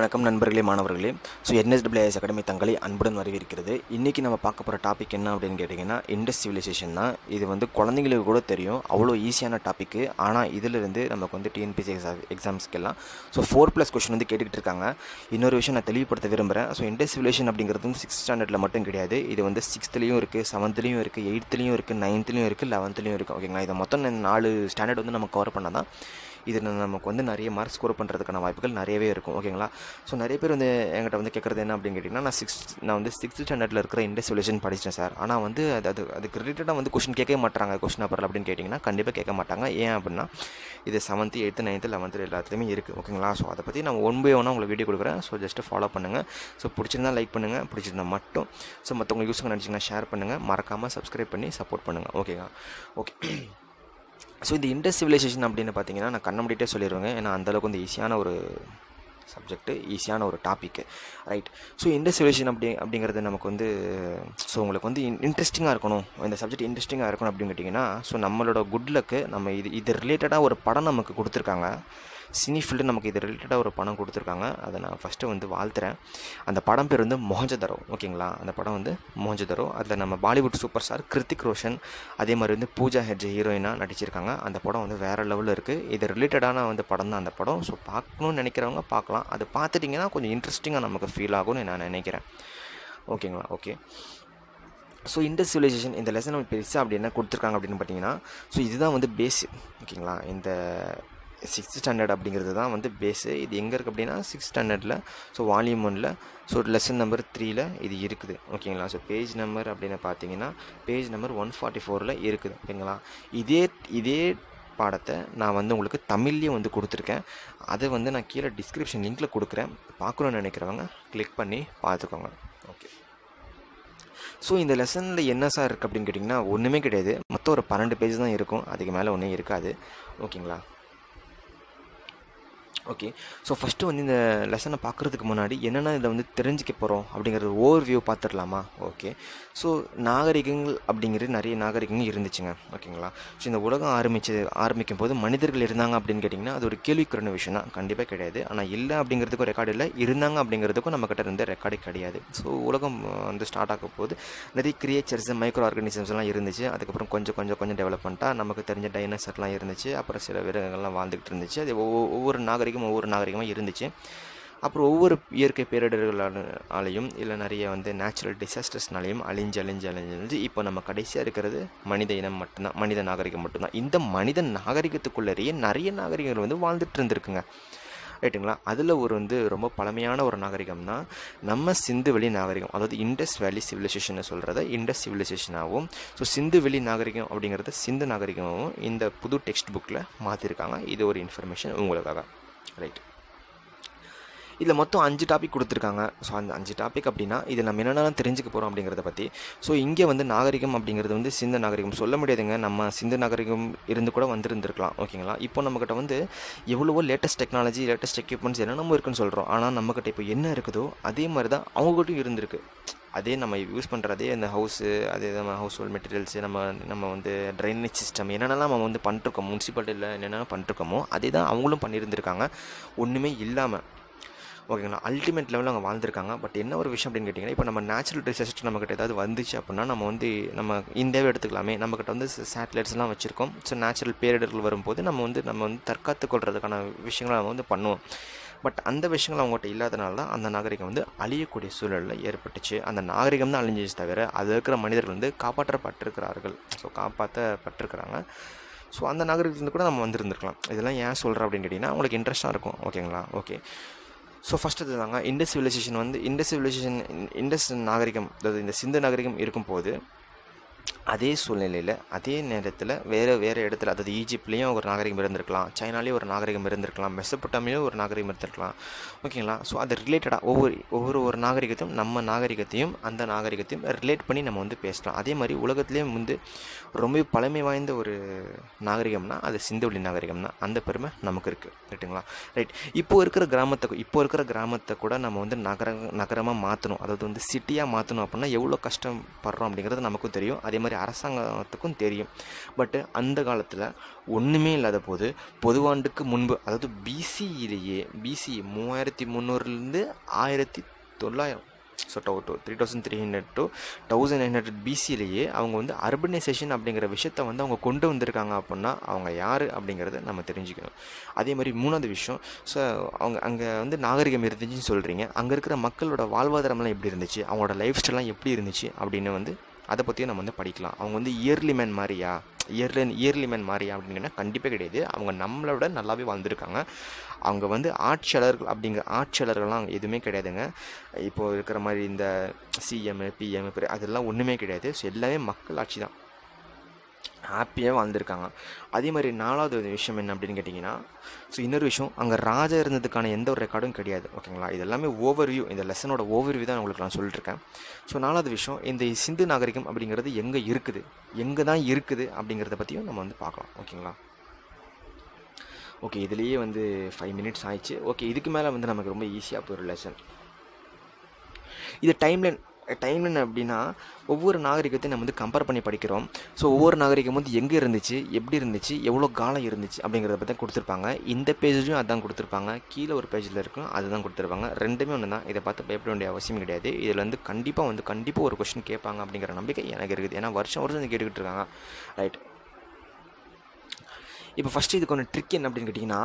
வணக்கம் நண்பர்களே மாணவர்களே ஸோ என்எஸ்டபிள்யூஎஸ் அகாடமி தங்களை அன்புடன் வரவேற்கிறது இன்றைக்கி நம்ம பார்க்க போகிற டாபிக் என்ன அப்படின்னு கேட்டிங்கன்னா இண்டஸ் சிவிலைசேஷன் தான் இது வந்து குழந்தைங்களுக்கு கூட தெரியும் அவ்வளோ ஈஸியான டாப்பிக்கு ஆனால் இதிலிருந்து நமக்கு வந்து டிஎன்பிசி எக்ஸாம்ஸ்க்கெல்லாம் ஸோ ஃபோர் ப்ளஸ் கொஷின் வந்து கேட்டுக்கிட்டு இருக்காங்க இன்னொரு விஷயம் நான் தெளிவுபடுத்த விரும்புகிறேன் ஸோ இண்டஸ் சிவிலேஷன் அப்படிங்கிறது வந்து சிக்ஸ்த் ஸ்டாண்டர்டில் மட்டும் கிடையாது இது வந்து சிக்ஸ்த்துலேயும் இருக்குது செவன்த்துலேயும் இருக்குது எயித்துலேயும் இருக்குது நைன்த்துலேயும் இருக்குது லெவன்த்துலேயும் இருக்குது ஓகேங்களா இதை மொத்தம் இந்த நாலு ஸ்டாண்டர்ட் வந்து நம்ம கவர் பண்ணால் தான் இது நமக்கு வந்து நிறைய மார்க் ஸ்கோர் பண்ணுறதுக்கான வாய்ப்புகள் நிறையவே இருக்கும் ஓகேங்களா ஸோ நிறைய பேர் வந்து என்கிட்ட வந்து கேட்குறது என்ன அப்படின்னு கேட்டிங்கன்னா நான் சிக்ஸ் நான் வந்து சிக்ஸ்த் ஸ்டாண்டர்டில் இருக்கிற இண்டஸ்ட்ரியலேஷன் படித்தேன் சார் ஆனால் வந்து அது அது அதுக்கு ரிலேட்டடாக வந்து கொஷின் கேட்கவே மாட்டாங்க கொஷின் பேப்பரில் அப்படின்னு கேட்டிங்கன்னா கண்டிப்பாக கேட்க மாட்டாங்க ஏன் அப்படின்னா இது செவன்த்து எயித்து நைன்த்து லெவன்த்து எல்லாத்துலேயுமே இருக்குது ஓகேங்களா ஸோ அதை பற்றி நான் ஒன் பை ஒன்னாக உங்களுக்கு வீடியோ கொடுக்குறேன் ஸோ ஜஸ்ட்டு ஃபாலோ பண்ணுங்கள் ஸோ பிடிச்சிருந்தா லைக் பண்ணுங்கள் பிடிச்சிருந்தா மட்டும் ஸோ மற்றவங்க யூஸுங்க நினச்சிங்கன்னா ஷேர் பண்ணுங்கள் மறக்காமல் சப்ஸ்கிரைப் பண்ணி சப்போர்ட் பண்ணுங்கள் ஓகேங்க ஓகே ஸோ இந்த இண்டஸ் சிவிலைசேஷன் அப்படின்னு பார்த்தீங்கன்னா நான் கண்ண முடிட்டே சொல்லிடுவேங்க ஏன்னா அந்தளவுக்கு வந்து ஈஸியான ஒரு சப்ஜெக்ட்டு ஈஸியான ஒரு topic right so Indus civilization அப்படி அப்படிங்கிறது நமக்கு வந்து ஸோ உங்களுக்கு வந்து இன்ட்ரெஸ்டிங்காக இருக்கணும் இந்த சப்ஜெக்ட் இன்ட்ரெஸ்டிங்காக இருக்கணும் அப்படின்னு கேட்டிங்கன்னா ஸோ நம்மளோட குட் லக்கு நம்ம இது இது ரிலேட்டடாக ஒரு படம் நமக்கு கொடுத்துருக்காங்க சினி ஃபீல்டு நமக்கு இது ரிலேட்டடாக ஒரு படம் கொடுத்துருக்காங்க அதை நான் ஃபஸ்ட்டு வந்து வாழ்த்துறேன் அந்த படம் பேர் வந்து மொஹஞ்சதரோ ஓகேங்களா அந்த படம் வந்து மொஹஞ்சதரோ அதில் நம்ம பாலிவுட் சூப்பர் ஸ்டார் கிருத்திக் ரோஷன் அதே மாதிரி வந்து பூஜா ஹெட்ஜ் ஹீரோயினாக நடிச்சிருக்காங்க அந்த படம் வந்து வேறு லெவலில் இருக்குது இது ரிலேட்டடான வந்து படம் தான் அந்த படம் ஸோ பார்க்கணும்னு நினைக்கிறவங்க பார்க்கலாம் அது பார்த்துட்டிங்கன்னா கொஞ்சம் இன்ட்ரெஸ்டிங்காக நமக்கு ஃபீல் ஆகும்னு நான் நினைக்கிறேன் ஓகேங்களா ஓகே ஸோ இண்டஸ் சிவிலைசேஷன் இந்த லெசன் நம்ம பெருசாக அப்படி என்ன கொடுத்துருக்காங்க அப்படின்னு பார்த்தீங்கன்னா ஸோ இதுதான் வந்து பேஸு ஓகேங்களா இந்த சிக்ஸ்த் ஸ்டாண்டர்ட் அப்படிங்கிறது தான் வந்து பேஸு இது எங்கே இருக்குது அப்படின்னா சிக்ஸ்த் ஸ்டாண்டர்டில் ஸோ வால்யூம் ஒனில் ஸோ லெசன் நம்பர் த்ரீயில் இது இருக்குது ஓகேங்களா ஸோ பேஜ் நம்பர் அப்படின்னு பார்த்தீங்கன்னா பேஜ் நம்பர் ஒன் ஃபார்ட்டி ஃபோரில் இருக்குது ஓகேங்களா இதே இதே பாடத்தை நான் வந்து உங்களுக்கு தமிழ்லேயே வந்து கொடுத்துருக்கேன் அதை வந்து நான் கீழே டிஸ்கிரிப்ஷன் லிங்க்கில் கொடுக்குறேன் பார்க்கணுன்னு நினைக்கிறவங்க கிளிக் பண்ணி பார்த்துக்கோங்க ஓகே ஸோ இந்த லெசனில் என்ன சார் இருக்குது அப்படின்னு கேட்டிங்கன்னா ஒன்றுமே கிடையாது மொத்தம் ஒரு பன்னெண்டு பேஜ் தான் இருக்கும் அதுக்கு மேலே ஒன்றும் இருக்காது ஓகேங்களா ஓகே ஸோ ஃபஸ்ட்டு வந்து இந்த லெசனை பார்க்குறதுக்கு முன்னாடி என்னென்ன இதை வந்து தெரிஞ்சுக்க போகிறோம் அப்படிங்கிறது ஓவர் வியூ பார்த்துடலாமா ஓகே ஸோ நாகரிகங்கள் அப்படிங்கிறது நிறைய நாகரிகங்கள் இருந்துச்சுங்க ஓகேங்களா ஸோ இந்த உலகம் ஆரம்பிச்சு ஆரம்பிக்கும் போது மனிதர்கள் இருந்தாங்க அப்படின்னு கேட்டிங்கன்னா அது ஒரு கேள்விக்குறான விஷயம் தான் கண்டிப்பாக கிடையாது ஆனால் இல்லை அப்படிங்கிறதுக்கும் ரெக்கார்டு இல்லை இருந்தாங்க அப்படிங்கிறதுக்கும் நம்மக்கிட்ட இருந்த ரெக்கார்டு கிடையாது ஸோ உலகம் வந்து ஸ்டார்ட் ஆகும் போது நிறைய கிரியேச்சர்ஸ் மைக்ரோ ஆர்கானிசம்ஸ்லாம் இருந்துச்சு அதுக்கப்புறம் கொஞ்சம் கொஞ்சம் கொஞ்சம் டெவலப்மெண்ட்டாக நமக்கு தெரிஞ்ச டைனோசர்லாம் இருந்துச்சு அப்புறம் சில விலங்குகள்லாம் வாழ்ந்துக்கிட்டு இருந்துச்சு அது ஒவ்வொரு நாகரிகம் ஒவ்வொரு நாகரிகமாக இருந்துச்சு அப்புறம் ஒவ்வொரு இயற்கை பேரிடர்களாலையும் இல்லை நிறைய வந்து நேச்சுரல் டிசாஸ்டர்ஸ்னாலையும் அழிஞ்சு அழிஞ்சு அழிஞ்சு இப்போ நம்ம கடைசியாக இருக்கிறது மனித இனம் மட்டும்தான் மனித நாகரிகம் மட்டும்தான் இந்த மனித நாகரிகத்துக்குள்ளேயே நிறைய நாகரிகங்கள் வந்து வாழ்ந்துட்டு இருந்திருக்குங்க ரைட்டுங்களா அதில் ஒரு வந்து ரொம்ப பழமையான ஒரு நாகரிகம் தான் நம்ம சிந்து வெளி நாகரிகம் அதாவது இண்டஸ் வேலி சிவிலைசேஷன் சொல்கிறத இண்டஸ் சிவிலைசேஷனாகவும் ஸோ சிந்து வெளி நாகரிகம் அப்படிங்கிறத சிந்து நாகரிகமாகவும் இந்த புது டெக்ஸ்ட் புக்கில் மாற்றிருக்காங்க இது ஒரு இன்ஃபர்மேஷன் உங்களுக்காக ரைட் இதில் மொத்தம் அஞ்சு டாபிக் கொடுத்துருக்காங்க ஸோ அந்த அஞ்சு டாபிக் அப்படின்னா இதில் நம்ம என்னென்ன தெரிஞ்சுக்க போகிறோம் அப்படிங்கிறத பற்றி ஸோ இங்கே வந்து நாகரிகம் அப்படிங்கிறது வந்து சிந்த நாகரிகம் சொல்ல முடியாதுங்க நம்ம சிந்து நாகரிகம் இருந்து கூட வந்திருந்துருக்கலாம் ஓகேங்களா இப்போ நம்மக்கிட்ட வந்து எவ்வளவோ லேட்டஸ்ட் டெக்னாலஜி லேட்டஸ்ட் எக்யூப்மெண்ட்ஸ் என்னென்னமோ இருக்குன்னு சொல்கிறோம் ஆனால் நம்மக்கிட்ட இப்போ என்ன இருக்குதோ அதே மாதிரி தான் அவங்ககிட்டும் இருந்திருக்கு அதே நம்ம யூஸ் பண்ணுறதே இந்த ஹவுஸு அதே நம்ம ஹவுஸ் ஹோல்ட் மெட்டீரியல்ஸு நம்ம நம்ம வந்து ட்ரைனேஜ் சிஸ்டம் என்னென்னலாம் நம்ம வந்து பண்ணிருக்கோம் முனிசிபாலிட்டியில் என்னென்ன பண்ணிருக்கோமோ அதே தான் அவங்களும் பண்ணியிருந்திருக்காங்க ஒன்றுமே இல்லாமல் ஓகேங்களா அல்டிமேட் லெவலில் அவங்க வாழ்ந்துருக்காங்க பட் என்ன ஒரு விஷயம் அப்படின்னு கேட்டிங்கன்னா இப்போ நம்ம நேச்சுரல் டிசாஸ்டர் நம்மக்கிட்ட ஏதாவது வந்துச்சு அப்படின்னா நம்ம வந்து நம்ம இந்தியாவே எடுத்துக்கலாமே நம்மக்கிட்ட வந்து சேட்டலைட்ஸ்லாம் வச்சுருக்கோம் ஸோ நேச்சுரல் பேரிடர்கள் வரும்போது நம்ம வந்து நம்ம வந்து தற்காத்து கொள்றதுக்கான விஷயங்களை நம்ம வந்து பண்ணுவோம் பட் அந்த விஷயங்கள் அவங்ககிட்ட இல்லாதனால தான் அந்த நாகரிகம் வந்து அழியக்கூடிய சூழலில் ஏற்பட்டுச்சு அந்த நாகரிகம் தான் அழிஞ்சிச்சு தவிர அதில் இருக்கிற மனிதர்கள் வந்து காப்பாற்றப்பட்டிருக்கிறார்கள் ஸோ காப்பாற்றப்பட்டிருக்கிறாங்க ஸோ அந்த நாகரிகத்துலேருந்து கூட நம்ம வந்திருந்துருக்கலாம் இதெல்லாம் ஏன் சொல்கிறேன் அப்படின்னு கேட்டிங்கன்னா உங்களுக்கு இன்ட்ரெஸ்ட்டாக இருக்கும் ஓகேங்களா ஓகே ஸோ ஃபஸ்ட்டு இதுதாங்க இண்டஸ் சிவிலைசேஷன் வந்து இண்டஸ் சிவிலைசேஷன் இண்டஸ் நாகரிகம் அதாவது இந்த சிந்து நாகரிகம் இருக்கும்போது அதே சூழ்நிலையில் அதே நேரத்தில் வேறு வேறு இடத்துல அதாவது ஈஜிப்ட்லேயும் ஒரு நாகரிகம் இருந்திருக்கலாம் சைனாலேயும் ஒரு நாகரிகம் இருந்திருக்கலாம் மெசப்பட்டாமிலையும் ஒரு நாகரிகம் இருந்திருக்கலாம் ஓகேங்களா ஸோ அது ரிலேட்டடாக ஒவ்வொரு ஒவ்வொரு ஒரு நாகரிகத்தையும் நம்ம நாகரிகத்தையும் அந்த நாகரிகத்தையும் ரிலேட் பண்ணி நம்ம வந்து பேசலாம் அதே மாதிரி உலகத்துலேயும் வந்து ரொம்ப பழமை வாய்ந்த ஒரு நாகரிகம்னா அது சிந்துவெளி நாகரிகம் தான் அந்த பெருமை நமக்கு இருக்குது ரைட்டுங்களா ரைட் இப்போ இருக்கிற கிராமத்தை இப்போ இருக்கிற கிராமத்தை கூட நம்ம வந்து நகர நகரமாக மாற்றணும் அதாவது வந்து சிட்டியாக மாற்றணும் அப்படின்னா எவ்வளோ கஷ்டப்படுறோம் அப்படிங்கிறது நமக்கும் தெரியும் அதே அதே மாதிரி அரசாங்கத்துக்கும் தெரியும் பட்டு அந்த காலத்தில் ஒன்றுமே இல்லாத போது பொதுவாண்டுக்கு முன்பு அதாவது பிசியிலேயே பிசி மூவாயிரத்தி முந்நூறுலேருந்து ஆயிரத்தி தொள்ளாயிரம் so two two three thousand three hundred to thousand nine hundred பிசிலேயே அவங்க வந்து அர்பனைசேஷன் அப்படிங்கிற விஷயத்த வந்து அவங்க கொண்டு வந்திருக்காங்க அப்படின்னா அவங்க யார் அப்படிங்கிறத நம்ம தெரிஞ்சுக்கணும் அதே மாதிரி மூணாவது விஷயம் ஸோ அவங்க அங்கே வந்து நாகரிகம் இருந்துச்சுன்னு சொல்கிறீங்க அங்கே இருக்கிற மக்களோட வாழ்வாதாரம்லாம் எப்படி இருந்துச்சு அவங்களோட லைஃப் ஸ்டைல்லாம் எப்படி இருந்துச்சு அப்படின்னு வந்து அதை பற்றியும் நம்ம வந்து படிக்கலாம் அவங்க வந்து இயர்லி மேன் மாதிரியா இயர்லி இயர்லி மேன் மாதிரியா அப்படிங்கன்னா கண்டிப்பாக கிடையாது அவங்க நம்மளோட நல்லாவே வாழ்ந்துருக்காங்க அவங்க வந்து ஆட்சியாளர்கள் அப்படிங்கிற ஆட்சியாளர்கள்லாம் எதுவுமே கிடையாதுங்க இப்போது இருக்கிற மாதிரி இந்த சிஎம் பிஎம் அதெல்லாம் ஒன்றுமே கிடையாது ஸோ எல்லாமே மக்கள் ஆட்சி தான் ஹாப்பியாக வாழ்ந்துருக்காங்க அதே மாதிரி நாலாவது ஒரு விஷயம் என்ன அப்படின்னு கேட்டிங்கன்னா ஸோ இன்னொரு விஷயம் அங்கே ராஜா இருந்ததுக்கான எந்த ஒரு ரெக்கார்டும் கிடையாது ஓகேங்களா இது எல்லாமே ஓவர் வியூ இந்த லெசனோட ஓவர் வியூ தான் உங்களுக்கு நான் சொல்லிட்டுருக்கேன் ஸோ நாலாவது விஷயம் இந்த சிந்து நாகரிகம் அப்படிங்கிறது எங்கே இருக்குது எங்கே தான் இருக்குது அப்படிங்கிறத பற்றியும் நம்ம வந்து பார்க்கலாம் ஓகேங்களா ஓகே இதுலேயே வந்து ஃபைவ் மினிட்ஸ் ஆயிடுச்சு ஓகே இதுக்கு மேலே வந்து நமக்கு ரொம்ப ஈஸியாக போயிடும் லெசன் இது டைம்லைன் டைம்லைன் அப்படின்னா ஒவ்வொரு நாகரிகத்தையும் நம்ம வந்து கம்பேர் பண்ணி படிக்கிறோம் ஸோ ஒவ்வொரு நாகரிகம் வந்து எங்கே இருந்துச்சு எப்படி இருந்துச்சு எவ்வளோ காலம் இருந்துச்சு அப்படிங்கிறத பற்றி தான் கொடுத்துருப்பாங்க இந்த பேஜ்லையும் அதான் கொடுத்துருப்பாங்க கீழே ஒரு பேஜில் இருக்கும் அதுதான் கொடுத்துருப்பாங்க ரெண்டுமே ஒன்று தான் இதை பார்த்து பயப்பட வேண்டிய அவசியம் கிடையாது இதில் வந்து கண்டிப்பாக வந்து கண்டிப்பாக ஒரு கொஸ்டின் கேட்பாங்க அப்படிங்கிற நம்பிக்கை எனக்கு இருக்குது ஏன்னா வருஷம் வருஷம் இது கேட்டுக்கிட்டு இருக்காங்க ரைட் இப்போ ஃபஸ்ட்டு இதுக்கு ஒன்று ட்ரிக் என்ன அப்படின்னு கேட்டிங்கன்னா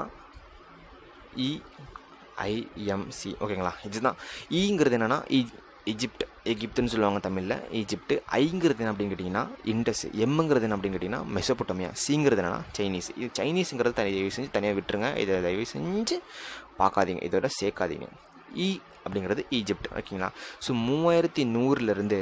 இஐஎம்சி ஓகேங்களா இதுதான் ஈங்கிறது என்னென்னா இஜிப்ட் எகிப்துன்னு சொல்லுவாங்க தமிழில் ஈஜிப்ட் ஐங்கிறது என்ன அப்படின்னு கேட்டிங்கன்னா இண்டஸ் எம்முங்கிறது என்ன அப்படின்னு கேட்டிங்கன்னா மெசோபொட்டமியா சிங்கிறது என்னன்னா சைனீஸ் இது சைனீஸுங்கிறது தனி தயவு செஞ்சு தனியாக விட்டுருங்க இதை தயவு செஞ்சு பார்க்காதீங்க இதோட சேர்க்காதீங்க இ அப்படிங்கிறது ஈஜிப்ட் ஓகேங்களா ஸோ மூவாயிரத்தி நூறுலேருந்து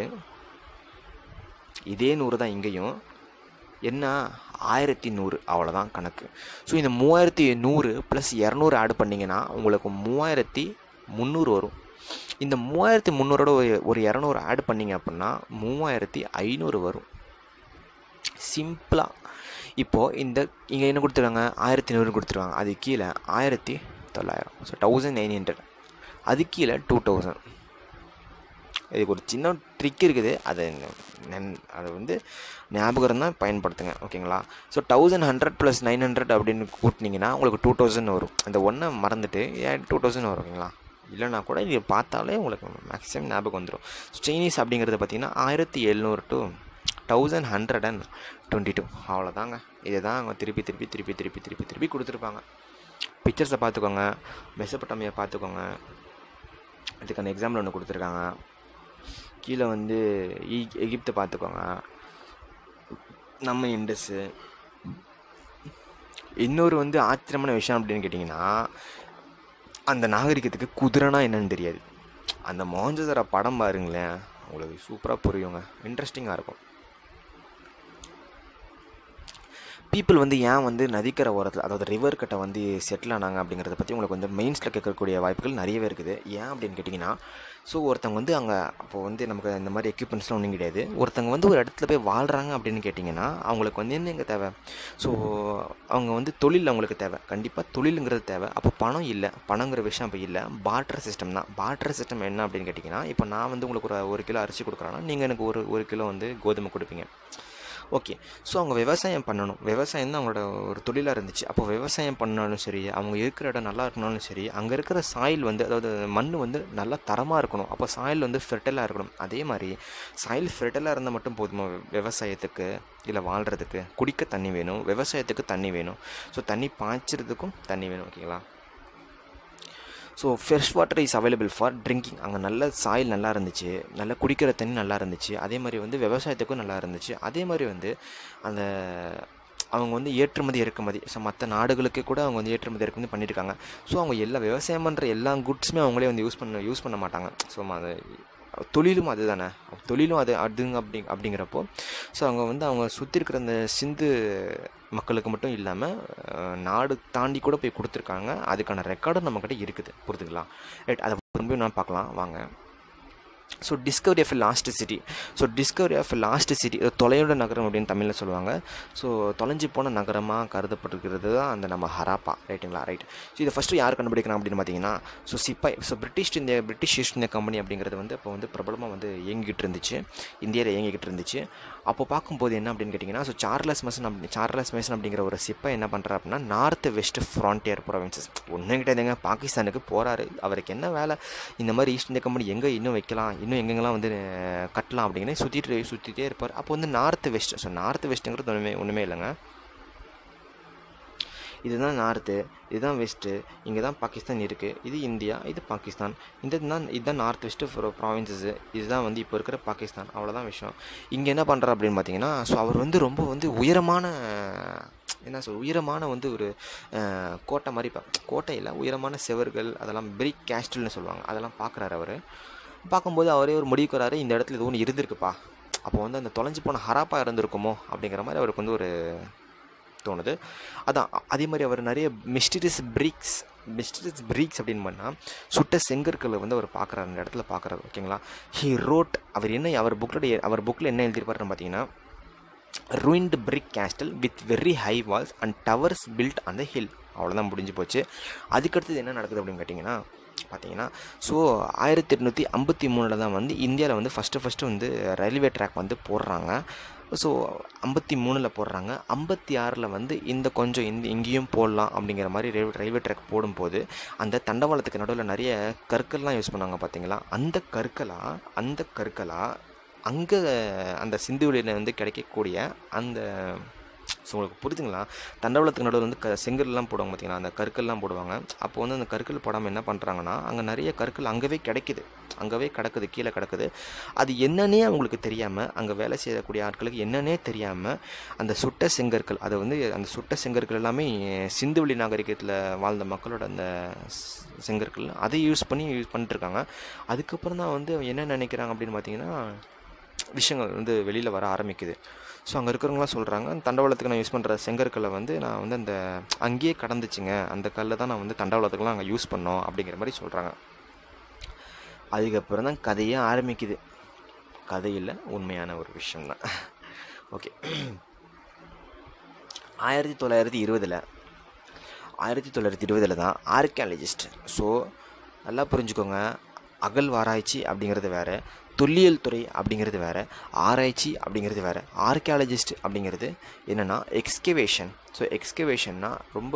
இதே நூறு தான் இங்கேயும் என்ன ஆயிரத்தி நூறு அவ்வளோதான் கணக்கு ஸோ இந்த மூவாயிரத்தி நூறு ப்ளஸ் இரநூறு ஆட் பண்ணிங்கன்னா உங்களுக்கு மூவாயிரத்தி முந்நூறு வரும் இந்த மூவாயிரத்தி முந்நூறோட ஒரு ஒரு இரநூறு ஆட் பண்ணிங்க அப்படின்னா மூவாயிரத்தி ஐநூறு வரும் சிம்பிளாக இப்போது இந்த இங்கே என்ன கொடுத்துருக்காங்க ஆயிரத்தி நூறு கொடுத்துருவாங்க அது கீழே ஆயிரத்தி தொள்ளாயிரம் ஸோ தௌசண்ட் நைன் ஹண்ட்ரட் அது கீழே டூ தௌசண்ட் இதுக்கு ஒரு சின்ன ட்ரிக் இருக்குது அதை நன் அதை வந்து ஞாபகம் தான் பயன்படுத்துங்க ஓகேங்களா so thousand hundred plus nine hundred அப்படின்னு கூட்டினீங்கன்னா உங்களுக்கு டூ தௌசண்ட் வரும் அந்த ஒன்றை மறந்துட்டு ஏன் டூ தௌசண்ட் வரும் ஓகேங்களா இல்லைனா கூட இது பார்த்தாலே உங்களுக்கு மேக்ஸிமம் ஞாபகம் வந்துடும் சைனீஸ் அப்படிங்கிறது பார்த்திங்கன்னா ஆயிரத்தி எழுநூறு two thousand hundred and twenty two அவ்வளோதாங்க இதை தான் அவங்க திருப்பி திருப்பி திருப்பி திருப்பி திருப்பி திருப்பி கொடுத்துருப்பாங்க பிக்சர்ஸை பார்த்துக்கோங்க மெசப்பட்டமையை பார்த்துக்கோங்க இதுக்கான எக்ஸாம்பிள் ஒன்று கொடுத்துருக்காங்க கீழே வந்து ஈ எகிப்தை பார்த்துக்கோங்க நம்ம இண்டஸு இன்னொரு வந்து ஆச்சரியமான விஷயம் அப்படின்னு கேட்டிங்கன்னா அந்த நாகரிகத்துக்கு குதிரைனா என்னன்னு தெரியாது அந்த மோஞ்சதர படம் பாருங்களேன் உங்களுக்கு சூப்பராக புரியுங்க இன்ட்ரெஸ்டிங்காக இருக்கும் பீப்புள் வந்து ஏன் வந்து நதிக்கரை ஓரத்தில் அதாவது ரிவர் கட்டை வந்து செட்டில் ஆனாங்க அப்படிங்கிறத பற்றி உங்களுக்கு வந்து மெயின்ஸில் கேட்கக்கூடிய வாய்ப்புகள் நிறையவே இருக்குது ஏன் அப்படின்னு கேட்டிங்கன்னா ஸோ ஒருத்தவங்க வந்து அங்கே அப்போது வந்து நமக்கு இந்த மாதிரி எக்யூப்மெண்ட்ஸ்லாம் ஒன்றும் கிடையாது ஒருத்தவங்க வந்து ஒரு இடத்துல போய் வாழ்கிறாங்க அப்படின்னு கேட்டிங்கன்னா அவங்களுக்கு வந்து என்னங்க தேவை ஸோ அவங்க வந்து தொழில் அவங்களுக்கு தேவை கண்டிப்பாக தொழிலுங்கிறது தேவை அப்போ பணம் இல்லை பணங்கிற விஷயம் அப்போ இல்லை பார்ட்டர் சிஸ்டம் தான் பார்ட்டர் சிஸ்டம் என்ன அப்படின்னு கேட்டிங்கன்னா இப்போ நான் வந்து உங்களுக்கு ஒரு ஒரு கிலோ அரிசி கொடுக்குறேன்னா நீங்கள் எனக்கு ஒரு ஒரு கிலோ வந்து கோதுமை கொடுப்பீங்க ஓகே ஸோ அவங்க விவசாயம் பண்ணணும் விவசாயம் தான் அவங்களோட ஒரு தொழிலாக இருந்துச்சு அப்போ விவசாயம் பண்ணாலும் சரி அவங்க இருக்கிற இடம் நல்லா இருக்கணும்னாலும் சரி அங்கே இருக்கிற சாயில் வந்து அதாவது மண் வந்து நல்லா தரமாக இருக்கணும் அப்போ சாயில் வந்து ஃபெர்டலாக இருக்கணும் அதே மாதிரி சாயில் ஃபெர்டலாக இருந்தால் மட்டும் போதுமா விவசாயத்துக்கு இல்லை வாழ்கிறதுக்கு குடிக்க தண்ணி வேணும் விவசாயத்துக்கு தண்ணி வேணும் ஸோ தண்ணி பாய்ச்சறதுக்கும் தண்ணி வேணும் ஓகேங்களா so fresh water is available for drinking அங்கே நல்ல சாயில் நல்லா இருந்துச்சு நல்ல குடிக்கிற தண்ணி நல்லா இருந்துச்சு அதே மாதிரி வந்து விவசாயத்துக்கும் நல்லா இருந்துச்சு அதே மாதிரி வந்து அந்த அவங்க வந்து ஏற்றுமதி இறக்குமதி ஸோ மற்ற நாடுகளுக்கு கூட அவங்க வந்து ஏற்றுமதி இறக்குமதி பண்ணியிருக்காங்க ஸோ அவங்க எல்லா விவசாயம் பண்ணுற எல்லா குட்ஸுமே அவங்களே வந்து யூஸ் பண்ண யூஸ் பண்ண மாட்டாங்க ஸோ அது தொழிலும் அது தானே தொழிலும் அது அதுங்க அப்படி அப்படிங்கிறப்போ ஸோ அவங்க வந்து அவங்க சுற்றி இருக்கிற அந்த சிந்து மக்களுக்கு மட்டும் இல்லாமல் நாடு தாண்டி கூட போய் கொடுத்துருக்காங்க அதுக்கான ரெக்கார்டும் நம்மக்கிட்ட இருக்குது புரிஞ்சுக்கலாம் ரைட் அதை திரும்பியும் நான் பார்க்கலாம் வாங்க so discovery of lost city so discovery of lost city தொலையோட நகரம் அப்படின்னு தமிழில் சொல்லுவாங்க ஸோ தொலைஞ்சு போன நகரமாக கருதப்பட்டிருக்கிறது தான் அந்த நம்ம ஹராப்பா ரைட்டுங்களா ரைட் ஸோ இதை ஃபஸ்ட்டு யார் கண்டுபிடிக்கிறாங்க அப்படின்னு பார்த்தீங்கன்னா ஸோ சிப்பாய் so British India British East India company அப்படிங்கிறது வந்து அப்போ வந்து பிரபலமாக வந்து இயங்கிக்கிட்டு இருந்துச்சு இந்தியாவில் இயங்கிக்கிட்டு இருந்துச்சு அப்போ பார்க்கும்போது என்ன அப்படின்னு கேட்டிங்கன்னா ஸோ சார்லஸ் மெசன் அப்படி சார்லஸ் மேசன் அப்படிங்கிற ஒரு சிப்பை என்ன பண்ணுறாரு அப்படின்னா நார்த் வெஸ்ட் ஃப்ரான்டியர் ப்ரொவின்சஸ் ஒன்றும் கிடையாதுங்க பாகிஸ்தானுக்கு போகிறாரு அவருக்கு என்ன வேலை இந்த மாதிரி ஈஸ்ட் இந்தியா கம்பெனி எங்கே இன்னும் வைக்கலாம் இன்னும் எங்கெங்கெல்லாம் வந்து அஹ், கட்டலாம் அப்படின்னு சுற்றிட்டு சுற்றிட்டே இருப்பார் அப்போ வந்து நார்த் வெஸ்ட் ஸோ நார்த் வெஸ்ட்டுங்கிறது ஒன்றுமே ஒன்றுமே இல்லைங்க இதுதான் நார்த்து இதுதான் வெஸ்ட்டு இங்கே தான் பாகிஸ்தான் இருக்குது இது இந்தியா இது பாகிஸ்தான் இந்த தான் இதுதான் நார்த் வெஸ்ட்டு ப்ராவின்சஸ் இதுதான் வந்து இப்போ இருக்கிற பாகிஸ்தான் அவ்வளோதான் விஷயம் இங்கே என்ன பண்ணுறாரு அப்படின்னு பார்த்தீங்கன்னா ஸோ அவர் வந்து ரொம்ப வந்து உயரமான என்ன சொல் உயரமான வந்து ஒரு அஹ், கோட்டை மாதிரி பா கோட்டை இல்லை உயரமான செவர்கள் அதெல்லாம் பிரிக் கேஸ்டல்னு சொல்லுவாங்க அதெல்லாம் பார்க்குறாரு அவர் பார்க்கும்போது அவரே ஒரு முடிவுக்கு வராரு இந்த இடத்துல இது ஒன்று இருந்திருக்குப்பா அப்போ வந்து அந்த தொலைஞ்சு போன ஹராப்பா இருந்திருக்குமோ அப்படிங்கிற மாதிரி அவருக்கு வந்து ஒரு தோணுது அதான் அ- அதே மாதிரி அவர் நிறைய மிஸ்டீரியஸ் பிரீக்ஸ் மிஸ்டீரியஸ் பிரீக்ஸ் அப்படின்னு பண்ணால் சுட்ட செங்கற்களை வந்து அவர் பார்க்குறாரு அந்த இடத்துல பார்க்குறாரு ஓகேங்களா ஹி ரோட் அவர் என்ன அவர் புக்கில் அவர் புக்கில் என்ன எழுதியிருப்பாருன்னு பார்த்தீங்கன்னா ruined brick castle with very high walls and towers built on the hill அவ்வளோதான் முடிஞ்சு போச்சு அதுக்கடுத்தது என்ன நடக்குது அப்படின்னு கேட்டிங்கன்னா பார்த்தீங்கன்னா ஸோ ஆயிரத்தி எட்நூற்றி ஐம்பத்தி மூணில் தான் வந்து இந்தியாவில் வந்து ஃபஸ்ட்டு ஃபஸ்ட்டு வந்து ரயில்வே ட்ராக் வந்து போடுறாங்க ஸோ ஐம்பத்தி மூணில் போடுறாங்க ஐம்பத்தி ஆறில் வந்து இந்த கொஞ்சம் இந்த இங்கேயும் போடலாம் அப்படிங்கிற மாதிரி ரயில்வே ரயில்வே ட்ராக் போடும்போது அந்த தண்டவாளத்துக்கு நடுவில் நிறைய கற்கள்லாம் யூஸ் பண்ணாங்க பார்த்தீங்களா அந்த கற்களாக அந்த கற்களாக அங்கே அந்த சிந்துவெளியில் வந்து கிடைக்கக்கூடிய அந்த ஸோ உங்களுக்கு புரியுதுங்களா தண்டவாளத்துக்கு நடுவில் வந்து க செங்கல்லாம் போடுவாங்க பார்த்தீங்களா அந்த கற்கள்லாம் போடுவாங்க அப்போ வந்து அந்த கற்கள் போடாமல் என்ன பண்ணுறாங்கன்னா அங்கே நிறைய கற்கள் அங்கவே கிடைக்குது அங்கவே கிடக்குது கீழே கிடக்குது அது என்னன்னே அவங்களுக்கு தெரியாமல் அங்கே வேலை செய்யக்கூடிய ஆட்களுக்கு என்னன்னே தெரியாமல் அந்த சுட்ட செங்கற்கள் அதை வந்து அந்த சுட்ட செங்கற்கள் எல்லாமே சிந்துவெளி நாகரிகத்தில் வாழ்ந்த மக்களோட அந்த ஸ்- செங்கற்கள் அதை யூஸ் பண்ணி யூஸ் பண்ணிட்டுருக்காங்க அதுக்கப்புறம் தான் வந்து என்ன நினைக்கிறாங்க அப்படின்னு பார்த்தீங்கன்னா விஷயங்கள் வந்து வெளியில் வர ஆரம்பிக்குது ஸோ அங்கே இருக்கிறவங்களாம் சொல்கிறாங்க அந்த தண்டவாளத்துக்கு நான் யூஸ் பண்ணுற செங்கற்களை வந்து நான் வந்து அந்த அங்கேயே கடந்துச்சுங்க அந்த கல்லை தான் நான் வந்து தண்டவாளத்துக்குலாம் அங்கே யூஸ் பண்ணோம் அப்படிங்கிற மாதிரி சொல்கிறாங்க அதுக்கப்புறம் தான் கதையே ஆரம்பிக்குது கதையில் உண்மையான ஒரு விஷயம்தான் ஓகே ஆயிரத்தி தொள்ளாயிரத்தி இருபதில் ஆயிரத்தி தொள்ளாயிரத்தி இருபதில் தான் ஆர்கியாலஜிஸ்ட் ஸோ நல்லா புரிஞ்சுக்கோங்க அகழ்வாராய்ச்சி அப்படிங்கிறது வேறு தொல்லியல் துறை அப்படிங்கிறது வேறு ஆராய்ச்சி அப்படிங்கிறது வேறு ஆர்கியாலஜிஸ்ட் அப்படிங்கிறது என்னென்னா எக்ஸ்கவேஷன் ஸோ எக்ஸ்கவேஷன்னா ரொம்ப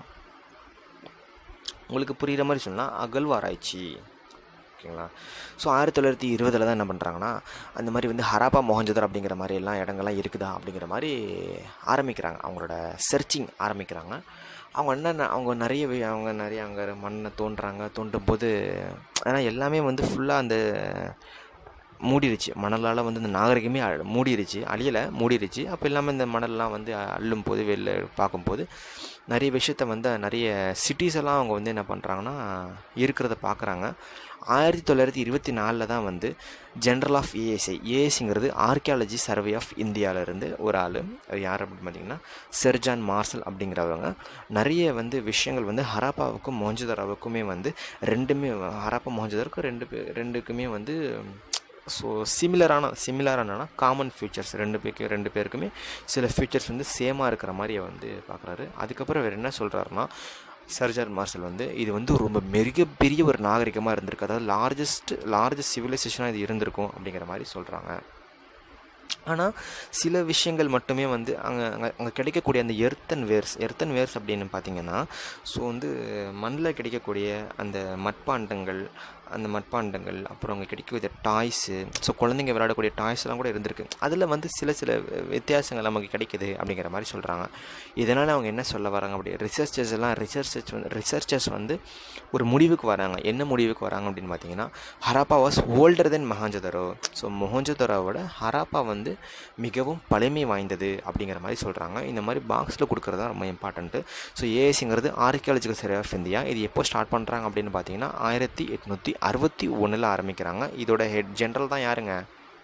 உங்களுக்கு புரிகிற மாதிரி சொன்னால் அகழ்வாராய்ச்சி ஓகேங்களா ஸோ ஆயிரத்தி தொள்ளாயிரத்தி இருபதில் தான் என்ன பண்ணுறாங்கன்னா அந்த மாதிரி வந்து ஹராப்பா மொஹஞ்சதர் அப்படிங்கிற மாதிரி எல்லாம் இடங்கள்லாம் இருக்குதா அப்படிங்கிற மாதிரி ஆரம்பிக்கிறாங்க அவங்களோட சர்ச்சிங் ஆரம்பிக்கிறாங்க அவங்க என்ன அவங்க நிறைய வி- அவங்க நிறைய அங்கே மண்ணை தோண்டுறாங்க தோண்டும் போது ஏன்னா எல்லாமே வந்து ஃபுல்லாக அந்த மூடிருச்சு மணலால் வந்து இந்த நாகரிகமே அழ- மூடிருச்சு அழியலை மூடிருச்சு அப்போ இல்லாமல் இந்த மணல்லாம் வந்து அள்ளும் போது வெளில பார்க்கும்போது நிறைய விஷயத்த வந்து நிறைய சிட்டிஸ் எல்லாம் அவங்க வந்து என்ன பண்ணுறாங்கன்னா இருக்கிறத பார்க்குறாங்க ஆயிரத்தி தொள்ளாயிரத்தி இருபத்தி நாலில் தான் வந்து ஜென்ரல் ஆஃப் ஏஎஸ்ஐ ஏஎஸ்ங்கிறது ஆர்கியாலஜி சர்வே ஆஃப் இந்தியாவிலேருந்து ஒரு ஆள் யார் அப்படின்னு பார்த்தீங்கன்னா செர்ஜான் மார்சல் அப்படிங்கிறவங்க நிறைய வந்து விஷயங்கள் வந்து ஹராப்பாவுக்கும் மொஹஞ்சதாரோவுக்குமே வந்து ரெண்டுமே ஹராப்பா மொஹஞ்சதாருக்கு ரெண்டு பே ரெண்டுக்குமே வந்து ஸோ சிமிலரான சிமிலரானா காமன் ஃபியூச்சர்ஸ் ரெண்டு பேருக்கு ரெண்டு பேருக்குமே சில ஃபியூச்சர்ஸ் வந்து சேமாக இருக்கிற மாதிரி வந்து பார்க்குறாரு அதுக்கப்புறம் வேறு என்ன சொல்கிறாருன்னா சர்ஜர் மார்சல் வந்து இது வந்து ரொம்ப மிகப்பெரிய ஒரு நாகரிகமாக இருந்திருக்கு அதாவது லார்ஜஸ்ட் லார்ஜஸ்ட் சிவிலைசேஷனாக இது இருந்திருக்கும் அப்படிங்கிற மாதிரி சொல்கிறாங்க ஆனால் சில விஷயங்கள் மட்டுமே வந்து அங்கே அங்கே அங்கே கிடைக்கக்கூடிய அந்த எர்த்தன் வேர்ஸ் எர்த்தன் வேர்ஸ் அப்படின்னு பார்த்தீங்கன்னா ஸோ வந்து மண்ணில் கிடைக்கக்கூடிய அந்த மட்பாண்டங்கள் அந்த மட்பாண்டங்கள் அப்புறம் அங்கே கிடைக்கக்கூடிய டாய்ஸு ஸோ குழந்தைங்க விளையாடக்கூடிய டாய்ஸ்லாம் கூட இருந்திருக்கு அதில் வந்து சில சில வித்தியாசங்கள் நமக்கு கிடைக்குது அப்படிங்கிற மாதிரி சொல்கிறாங்க இதனால் அவங்க என்ன சொல்ல வராங்க அப்படி ரிசர்ச்சர்ஸ் எல்லாம் ரிசர்ச்சர்ஸ் வந்து ரிசர்ச்சர்ஸ் வந்து ஒரு முடிவுக்கு வராங்க என்ன முடிவுக்கு வராங்க அப்படின்னு பார்த்தீங்கன்னா Harappa was older than Mohenjodaro so மொஹஞ்சதரோவோட ஹராப்பா வந்து மிகவும் பழமை வாய்ந்தது அப்படிங்கிற மாதிரி சொல்கிறாங்க இந்த மாதிரி பாக்ஸில் கொடுக்குறது தான் ரொம்ப இம்பார்ட்டண்ட்டு ஸோ ஏஎஸ்ங்கிறது ஆர்கியாலஜிக்கல் சர்வே ஆஃப் இந்தியா இது எப்போ ஸ்டார்ட் பண்ணுறாங்க அப்படின்னு பார்த்தீங்கன்னா ஆயிரத்தி எட்நூற்றி அறுபத்தி ஒன்றில் ஆரம்பிக்கிறாங்க இதோட ஹெட் ஜென்ரல் தான் யாருங்க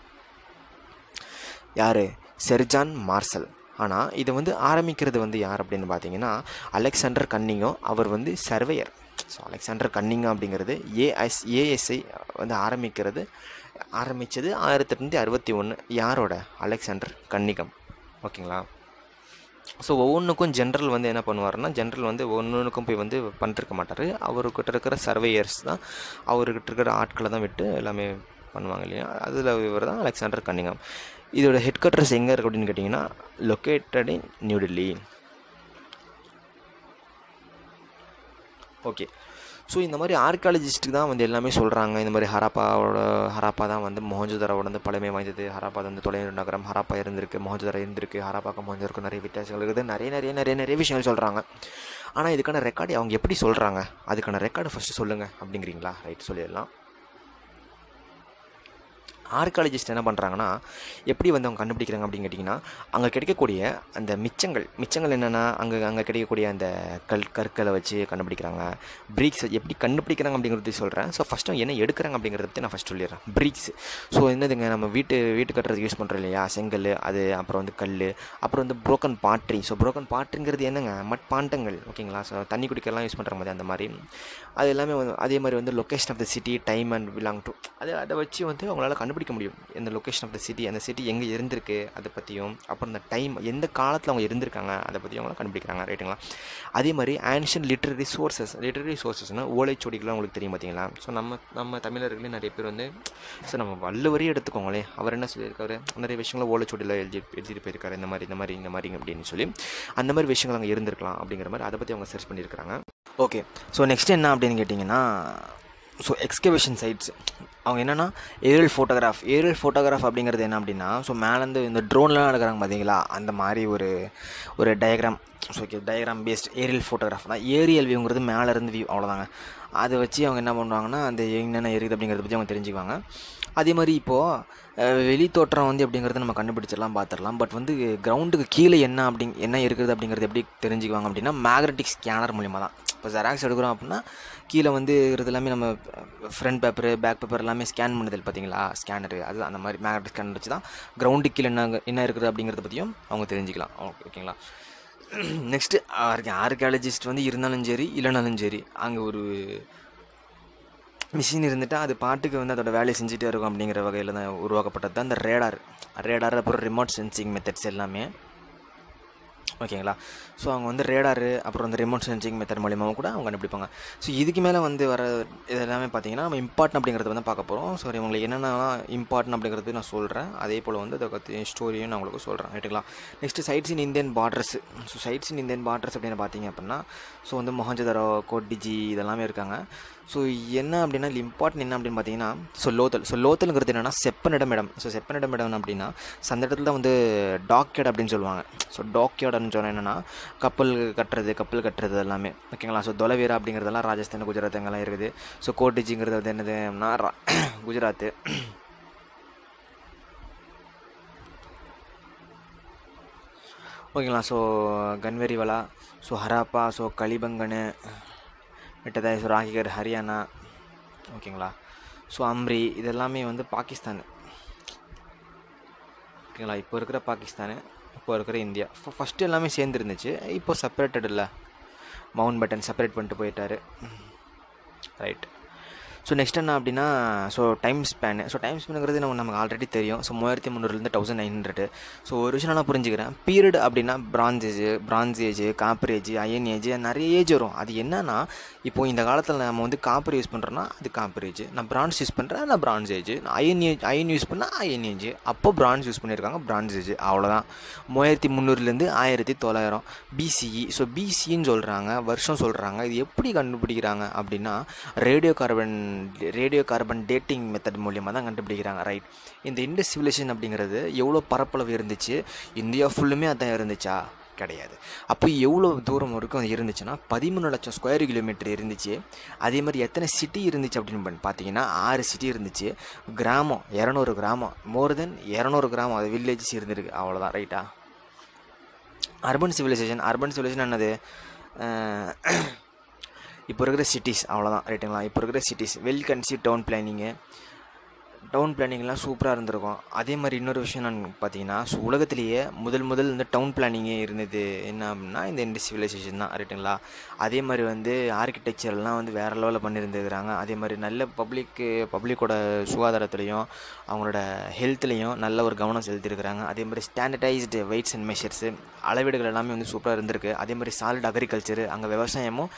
யார் செர்ஜான் மார்சல் ஆனால் இதை வந்து ஆரம்பிக்கிறது வந்து யார் அப்படின்னு பார்த்தீங்கன்னா அலெக்சாண்டர் கன்னிங்கோ அவர் வந்து சர்வேயர் ஸோ அலெக்சாண்டர் கன்னிங்கோ அப்படிங்கிறது ஏஎஸ் ஏஎஸ்ஐ வந்து ஆரம்பிக்கிறது ஆரம்பித்தது ஆயிரத்தி எட்நூற்றி அறுபத்தி ஒன்று யாரோட அலெக்சாண்டர் கன்னிகம் ஓகேங்களா ஸோ ஒவ்வொன்றுக்கும் ஜென்ரல் வந்து என்ன பண்ணுவாருன்னா ஜென்ரல் வந்து ஒவ்வொன்றுக்கும் போய் வந்து பண்ணிருக்க மாட்டார் அவர்கிட்ட இருக்கிற சர்வேயர்ஸ் தான் அவர்கிட்ட இருக்கிற ஆட்களை தான் விட்டு எல்லாமே பண்ணுவாங்க இல்லையா அதில் இவர் தான் அலெக்சாண்டர் கன்னிங்கம் இதோட ஹெட் குவார்ட்டர்ஸ் எங்கே இருக்குது அப்படின்னு கேட்டிங்கன்னா located in New Delhi okay so இந்த மாதிரி ஆர்கியாலஜிஸ்ட்டுக்கு தான் வந்து எல்லாமே சொல்கிறாங்க இந்த மாதிரி ஹராப்பாவோட ஹராப்பா தான் வந்து மொஹஞ்சதாரோட வந்து பழமை வாய்ந்தது ஹராப்பா வந்து தொலைநூறு நகரம் ஹராப்பா இருந்திருக்கு மொஹஞ்சதாரா இருந்திருக்கு ஹராப்பாக்கு மொஹஞ்சருக்கு நிறைய வித்தியாசங்கள் இருக்குது நிறைய நிறைய நிறைய நிறைய விஷயங்கள் சொல்கிறாங்க ஆனால் இதுக்கான ரெக்கார்டு அவங்க எப்படி சொல்கிறாங்க அதுக்கான ரெக்கார்டு ஃபஸ்ட்டு சொல்லுங்கள் அப்படிங்கிறீங்களா ரைட் சொல்லிடலாம் ஆர்காலஜிஸ்ட் என்ன பண்ணுறாங்கன்னா எப்படி வந்து அவங்க கண்டுபிடிக்கிறாங்க அப்படின்னு கேட்டிங்கன்னா அங்கே கிடைக்கக்கூடிய அந்த மிச்சங்கள் மிச்சங்கள் என்னென்னா அங்கே அங்கே கிடைக்கக்கூடிய அந்த கல் கற்களை வச்சு கண்டுபிடிக்கிறாங்க ப்ரீக்ஸ் எப்படி கண்டுபிடிக்கிறாங்க அப்படிங்கிறது சொல்கிறேன் ஸோ ஃபஸ்ட்டு என்ன எடுக்கிறாங்க அப்படிங்கிறத பற்றி நான் ஃபஸ்ட் சொல்லிடுறேன் ப்ரீக்ஸ் ஸோ என்னதுங்க நம்ம வீட்டு வீட்டு கட்டுறதுக்கு யூஸ் பண்ணுறோம் இல்லையா செங்கல் அது அப்புறம் வந்து கல் அப்புறம் வந்து புரோக்கன் பாட்ரி ஸோ புரோக்கன் பாட்ரிங்கிறது என்னங்க மட் பாண்டங்கள் ஓகேங்களா ஸோ தண்ணி குடிக்கலாம் யூஸ் பண்ணுற மாதிரி அந்த மாதிரி அது எல்லாமே வந்து அதே மாதிரி வந்து location of the city time and belong to அது அதை வச்சு வந்து அவங்களால கண்டுபிடிக்க முடியும் இந்த லொக்கேஷன் ஆஃப் த சிட்டி அந்த சிட்டி எங்கே இருந்திருக்கு அதை பற்றியும் அப்புறம் இந்த டைம் எந்த காலத்தில் அவங்க இருந்திருக்காங்க அதை பற்றியும் அவங்கள கண்டுபிடிக்கிறாங்க ரைட்டுங்களா அதே மாதிரி ஆன்ஷியன் லிட்ரரி சோர்சஸ் லிட்ரரி சோர்சஸ்னால் ஓலைச்சுவடிகள்லாம் உங்களுக்கு தெரியும் பார்த்தீங்களா ஸோ நம்ம நம்ம தமிழர்களே நிறைய பேர் வந்து ஸோ நம்ம வள்ளுவரே எடுத்துக்கோங்களேன் அவர் என்ன சொல்லியிருக்காரு நிறைய விஷயங்களை ஓலைச்சுவடியில் எழுதி எழுதிட்டு போயிருக்காரு இந்த மாதிரி இந்த மாதிரி இந்த மாதிரி அப்படின்னு சொல்லி அந்த மாதிரி விஷயங்கள் அங்கே இருந்திருக்கலாம் அப்படிங்கிற மாதிரி அதை பற்றி அவங்க சர்ச் பண்ணியிருக்காங்க ஓகே ஸோ நெக்ஸ்ட் என்ன அப்படின்னு கேட்டிங்கன்னா ஸோ எக்ஸ்கவேஷன் சைட்ஸ் அவங்க என்னென்னா ஏரியல் ஃபோட்டோகிராஃப் ஏரியல் ஃபோட்டோகிராஃப் அப்படிங்கிறது என்ன அப்படின்னா ஸோ மேலேருந்து இந்த ட்ரோன்லாம் எடுக்கிறாங்க பார்த்தீங்களா அந்த மாதிரி ஒரு ஒரு diagram so okay diagram based aerial photograph தான் ஏரியல் வியூங்கிறது மேலேருந்து வியூ அவ்வளோதாங்க அதை வச்சு அவங்க என்ன பண்ணுவாங்கன்னா அந்த என்னென்ன இருக்குது அப்படிங்கிறத பற்றி அவங்க தெரிஞ்சுக்குவாங்க அதே மாதிரி இப்போது வெளி தோற்றம் வந்து எப்படிங்கிறத நம்ம கண்டுபிடிச்சிடலாம் பார்த்துடலாம் பட் வந்து கிரவுண்டுக்கு கீழே என்ன அப்படி என்ன இருக்குது அப்படிங்கிறது எப்படி தெரிஞ்சுக்குவாங்க அப்படின்னா மேக்னட்டிக் ஸ்கேனர் மூலிமா தான் இப்போ ஜெராக்ஸ் எடுக்கிறோம் அப்படின்னா கீழே வந்து இருக்கிறது எல்லாமே நம்ம ஃப்ரண்ட் பேப்பரு பேக் பேப்பர் எல்லாமே ஸ்கேன் பண்ணுதல் பார்த்தீங்களா ஸ்கேனரு அது அந்த மாதிரி மேக்னட்டிக் ஸ்கேனர் வச்சு தான் கிரவுண்டுக்கு கீழே என்ன என்ன இருக்குது அப்படிங்கிறத பற்றியும் அவங்க தெரிஞ்சுக்கலாம் ஓகே ஓகேங்களா நெக்ஸ்ட்டு ஆர்கியாலஜிஸ்ட் வந்து இருந்தாலும் சரி இல்லைனாலும் சரி அங்கே ஒரு மிஷின் இருந்துட்டு அது பாட்டுக்கு வந்து அதோட வேலையை செஞ்சுட்டே இருக்கும் அப்படிங்கிற வகையில் தான் உருவாக்கப்பட்டது தான் இந்த ரேடார் ரேடார் அப்புறம் ரிமோட் சென்சிங் மெத்தட்ஸ் எல்லாமே ஓகேங்களா ஸோ அவங்க வந்து ரேடாரு அப்புறம் வந்து ரிமோட் சென்சிங் மெத்தட் மூலியமாகவும் கூட அவங்க கண்டுபிடிப்பாங்க ஸோ இதுக்கு மேலே வந்து வர இது எல்லாமே பார்த்தீங்கன்னா நம்ம இம்பார்ட்டன் அப்படிங்கிறத வந்து பார்க்க போகிறோம் ஸோ இவங்களுக்கு என்னென்ன இம்பார்ட்டன் அப்படிங்கிறது நான் சொல்கிறேன் அதே போல் வந்து அதை பற்றி ஸ்டோரியும் நான் உங்களுக்கு சொல்கிறேன் ரைட்டுங்களா next sites in Indian borders so sites in Indian borders அப்படின்னு பார்த்தீங்க அப்படின்னா ஸோ வந்து மொஹஞ்சதரோ கோட்டிஜி இதெல்லாமே இருக்காங்க ஸோ என்ன அப்படின்னா இம்பார்ட்டன் என்ன அப்படின்னு பார்த்தீங்கன்னா ஸோ லோத்தல் ஸோ லோத்தலுங்கிறது என்னென்னா செப்பனிடம் இடம் ஸோ செப்பனிடம் இடம் அப்படின்னா ஸோ அந்த இடத்துல வந்து டாக்யார்ட் அப்படின்னு சொல்லுவாங்க ஸோ டாக்யார்டுன்னு சொன்னால் என்னென்னா கப்பல் கட்டுறது கப்பல் கட்டுறது எல்லாமே ஓகேங்களா ஸோ தொலைவீரா அப்படிங்கிறதெல்லாம் ராஜஸ்தான் குஜராத் அங்கெல்லாம் இருக்குது ஸோ கோட்டிஜிங்கிறது வந்து என்னதுன்னா குஜராத்து ஓகேங்களா so Ganweriwala so Harappa so Kalibangan விட்டதா ஸோ ராகிகர் ஹரியானா ஓகேங்களா ஸோ அம்ரி இதெல்லாமே வந்து பாகிஸ்தான் ஓகேங்களா இப்போ இருக்கிற பாகிஸ்தானு இப்போ இருக்கிற இந்தியா இப்போ ஃபஸ்ட்டு எல்லாமே சேர்ந்து இருந்துச்சு இப்போ செப்பரேட்டட் இல்லை மவுண்ட் பட்டன் செப்பரேட் பண்ணிட்டு போயிட்டாரு ரைட் ஸோ நெக்ஸ்ட் என்ன அப்படின்னா so time span so time ஸ்பேனுங்கிறது நம்ம நமக்கு ஆல்ரெடி தெரியும் ஸோ மூவாயிரத்தி முந்நூறுலேருந்து தௌசண்ட் நைன் ஹண்ட்ரட் ஸோ ஒரு விஷயம் நான் புரிஞ்சுக்கிறேன் பீரியட் அப்படின்னா bronze age bronze age copper age iron age நிறைய ஏஜ் வரும் அது என்னன்னா இப்போ இந்த காலத்தில் நம்ம வந்து காப்பர் யூஸ் பண்ணுறோன்னா அது காப்பர் ஏஜ் நான் பிரான்ஸ் யூஸ் பண்ணுறேன் நான் பிரான்ஸ் ஏஜ் நான் அயன் ஏஜ் அயன் யூஸ் பண்ணால் அயன் ஏஜ் அப்போ பிரான்ஸ் யூஸ் பண்ணியிருக்காங்க பிரான்ஸ் ஏஜ் அவ்வளோதான் மூவாயிரத்தி முந்நூறுலேருந்து ஆயிரத்தி தொள்ளாயிரம் பிசிஇ ஸோ பிசின்னு சொல்கிறாங்க வருஷம் சொல்கிறாங்க இது எப்படி கண்டுபிடிக்கிறாங்க அப்படின்னா radio carbon radio carbon dating method மூலியமாக தான் கண்டுபிடிக்கிறாங்க ரைட் இந்த இண்டஸ் சிவிலேஷன் அப்படிங்கிறது எவ்வளோ பரப்பளவு இருந்துச்சு இந்தியா ஃபுல்லுமே அதான் இருந்துச்சா கிடையாது அப்போ எவ்வளோ தூரம் வரைக்கும் அது இருந்துச்சுன்னா பதிமூணு லட்சம் ஸ்கொயர் கிலோமீட்டர் இருந்துச்சு அதே மாதிரி எத்தனை சிட்டி இருந்துச்சு அப்படின்னு பார்த்தீங்கன்னா ஆறு சிட்டி இருந்துச்சு கிராமம் இரநூறு கிராமம் மோர் தென் இரநூறு கிராமம் அது வில்லேஜஸ் இருந்திருக்கு அவ்வளோதான் ரைட்டா அர்பன் சிவிலைசேஷன் அர்பன் சிவிலைசேஷன் என்னது இப்போ இருக்கிற சிட்டிஸ் அவ்வளோதான் ரைட்டுங்களா இப்போ இருக்கிற cities well conceive town planning town பிளானிங்லாம் சூப்பராக இருந்திருக்கும் அதே மாதிரி இன்னொரு விஷயம் நான் பார்த்தீங்கன்னா ஸோ உலகத்திலேயே முதல் முதல் இந்த டவுன் பிளானிங்கே இருந்தது என்ன அப்படின்னா இந்த இண்டஸ் சிவிலைசேஷன் தான் ரைட்டுங்களா அதே மாதிரி வந்து ஆர்கிடெக்சர்லாம் வந்து வேறு லெவலில் பண்ணியிருந்துருக்கிறாங்க அதே மாதிரி நல்ல பப்ளிக்கு பப்ளிக்கோட சுகாதாரத்துலேயும் அவங்களோட ஹெல்த்லேயும் நல்ல ஒரு கவனம் செலுத்தியிருக்கிறாங்க அதே மாதிரி ஸ்டாண்டர்டைஸ்டு வெயிட்ஸ் அண்ட் மெஷர்ஸு அளவீடுகள் எல்லாமே வந்து சூப்பராக இருந்திருக்கு அதே மாதிரி சாலிட் அக்ரிகல்ச்சரு அங்கே விவசாயமும்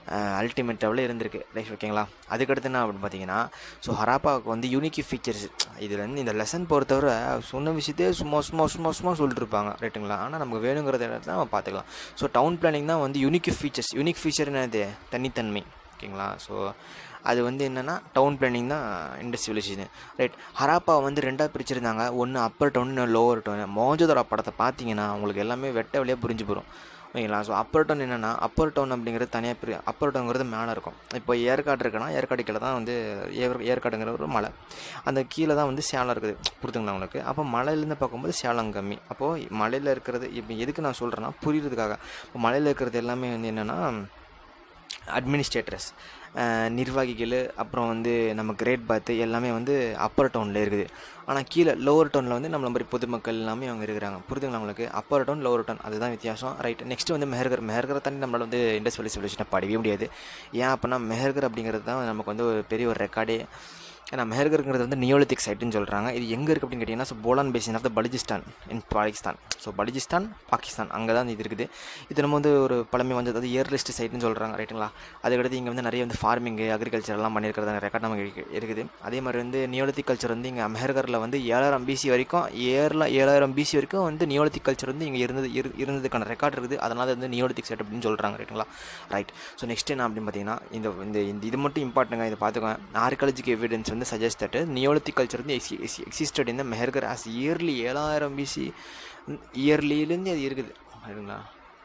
அல்டிமேட் லெவலில் இருந்திருக்கு ரைட் ஓகேங்களா அதுக்கடுத்து என்ன அப்படின்னு பார்த்தீங்கன்னா ஸோ ஹராப்பாவுக்கு வந்து யூனிக் ஃபீச்சர்ஸ் இதில் வந்து இந்த லெசன் பொறுத்தவரை சொன்ன விஷயத்தையே சும்மா சும்மா சும்மா சும்மா சொல்லிட்டு இருப்பாங்க ரைட்டுங்களா ஆனால் நமக்கு வேணுங்கிறத இடத்துல நம்ம பார்த்துக்கலாம் ஸோ டவுன் பிளானிங் தான் வந்து யூனிக் ஃபீச்சர்ஸ் யூனிக் ஃபீச்சர் என்னது தனித்தன்மை ஓகேங்களா ஸோ அது வந்து என்னென்னா டவுன் பிளானிங் தான் இண்டஸ்ட்ரியலைசேஷன் ரைட் ஹராப்பா வந்து ரெண்டாக பிரிச்சிருந்தாங்க ஒன்று அப்பர் டவுன் லோவர் டவுன் மோஜதோட படத்தை பார்த்தீங்கன்னா உங்களுக்கு எல்லாமே வெட்ட வழியாக புரிஞ்சு போயிடும் ஓகேங்களா ஸோ அப்பர் டவுன் என்னென்னா அப்பர் டவுன் அப்படிங்கிறது தனியாக பிரி அப்பர் டவுனுங்கிறது மேலே இருக்கும் இப்போ ஏற்காடு இருக்குன்னா ஏற்காடு கீழே தான் வந்து ஏர் ஏற்காடுங்கிற ஒரு மலை அந்த கீழே தான் வந்து சேலம் இருக்குது புரிதுங்களா உங்களுக்கு அப்போ மலையிலேருந்து பார்க்கும்போது சேலம் கம்மி அப்போது மலையில் இருக்கிறது இப்போ எதுக்கு நான் சொல்கிறேன்னா புரியுறதுக்காக இப்போ மலையில் இருக்கிறது எல்லாமே வந்து என்னென்னா அட்மினிஸ்ட்ரேட்டர்ஸ் நிர்வாகிகள் அப்புறம் வந்து நம்ம கிரேட் பாத்து எல்லாமே வந்து அப்பர் டவுனில் இருக்குது ஆனால் கீழே லோவர் டவுனில் வந்து நம்மள மாதிரி பொதுமக்கள் எல்லாமே அவங்க இருக்கிறாங்க புரிதுங்களா உங்களுக்கு அப்பர் டவுன் லோவர் டவுன் அதுதான் வித்தியாசம் ரைட் நெக்ஸ்ட் வந்து மெஹர்கர் மெஹர்கரை தாண்டி நம்மளால் வந்து இண்டஸ்ட்ரியல் சிவிலேஷனை பாடவே முடியாது ஏன் அப்படின்னா மெஹர்கர் அப்படிங்கிறது தான் நமக்கு வந்து ஒரு பெரிய ஒரு ரெக்கார்டே ஏன்னா மெஹர்கருங்கிறது வந்து நியோலித்திக் சைட்டுன்னு சொல்கிறாங்க இது எங்கே இருக்குது அப்படின்னு கேட்டிங்கன்னா so Bolan basin of the Baluchistan in Pakistan so Baluchistan Pakistan அங்கே தான் இது இருக்குது இது நம்ம வந்து ஒரு பழமை வந்து அதாவது ஏர்லிஸ்ட் சைட்டுன்னு சொல்கிறாங்க ரைட்டுங்களா அதுக்கடுத்து இங்கே வந்து நிறைய வந்து ஃபார்மிங்கு அக்ரிகல்ச்சர் எல்லாம் பண்ணியிருக்கிறதா ரெக்கார்ட் நமக்கு இருக்கு- இருக்குது அதே மாதிரி வந்து நியோலித்திக் கல்ச்சர் வந்து இங்கே மெஹர்கரில் வந்து ஏழாயிரம் பிசி வரைக்கும் ஏரில் ஏழாயிரம் பிசி வரைக்கும் வந்து நியோலித்திக் கல்ச்சர் வந்து இங்கே இருந்தது இரு- இருந்ததுக்கான ரெக்கார்ட் இருக்குது அதனால் வந்து நியோலித்திக் சைட் அப்படின்னு சொல்கிறாங்க ரைட்டுங்களா ரைட் ஸோ நெக்ஸ்ட் என்ன அப்படின்னு பார்த்தீங்கன்னா இந்த இந்த இந்த இது மட்டும் இம்பார்ட்டங்க இதை பார்த்துக்கோங்க ஆர்காலஜிக் எவிடன்ஸ் வந்து சஜஸ்ட் தட் நியோலித்திக் கல்ச்சர் வந்து எக்ஸிஸ்டட் இந்த மெஹர்கர் ஆஸ் இயர்லி ஏழாயிரம் பிசி இயர்லிலேருந்து அது இருக்குது சரிங்களா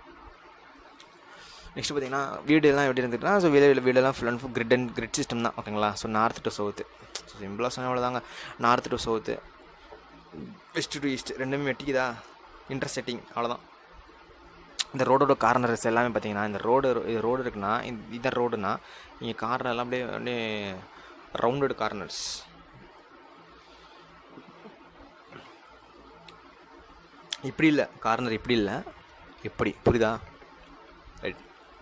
நெக்ஸ்ட் பார்த்தீங்கன்னா வீடெல்லாம் எப்படி இருந்துட்டுனா ஸோ வீடு வீடெல்லாம் full and full grid and grid system தான் ஓகேங்களா so north to south so சிம்பிளாக சொன்ன அவ்வளோதாங்க north to south west to east ரெண்டுமே வெட்டிக்குதா இன்டர்செட்டிங் அவ்வளோதான் இந்த ரோடோட கார்னர்ஸ் எல்லாமே பார்த்தீங்கன்னா இந்த ரோடு இது ரோடு இருக்குன்னா இந்த இதான் ரோடுனா இங்கே கார்னர் எல்லாம் அப்படியே அப்படியே ரவுண்டட் கார்னர்ஸ் இப்படி இல்லை கார்னர் இப்படி இல்லை இப்படி புரியுதா ரைட்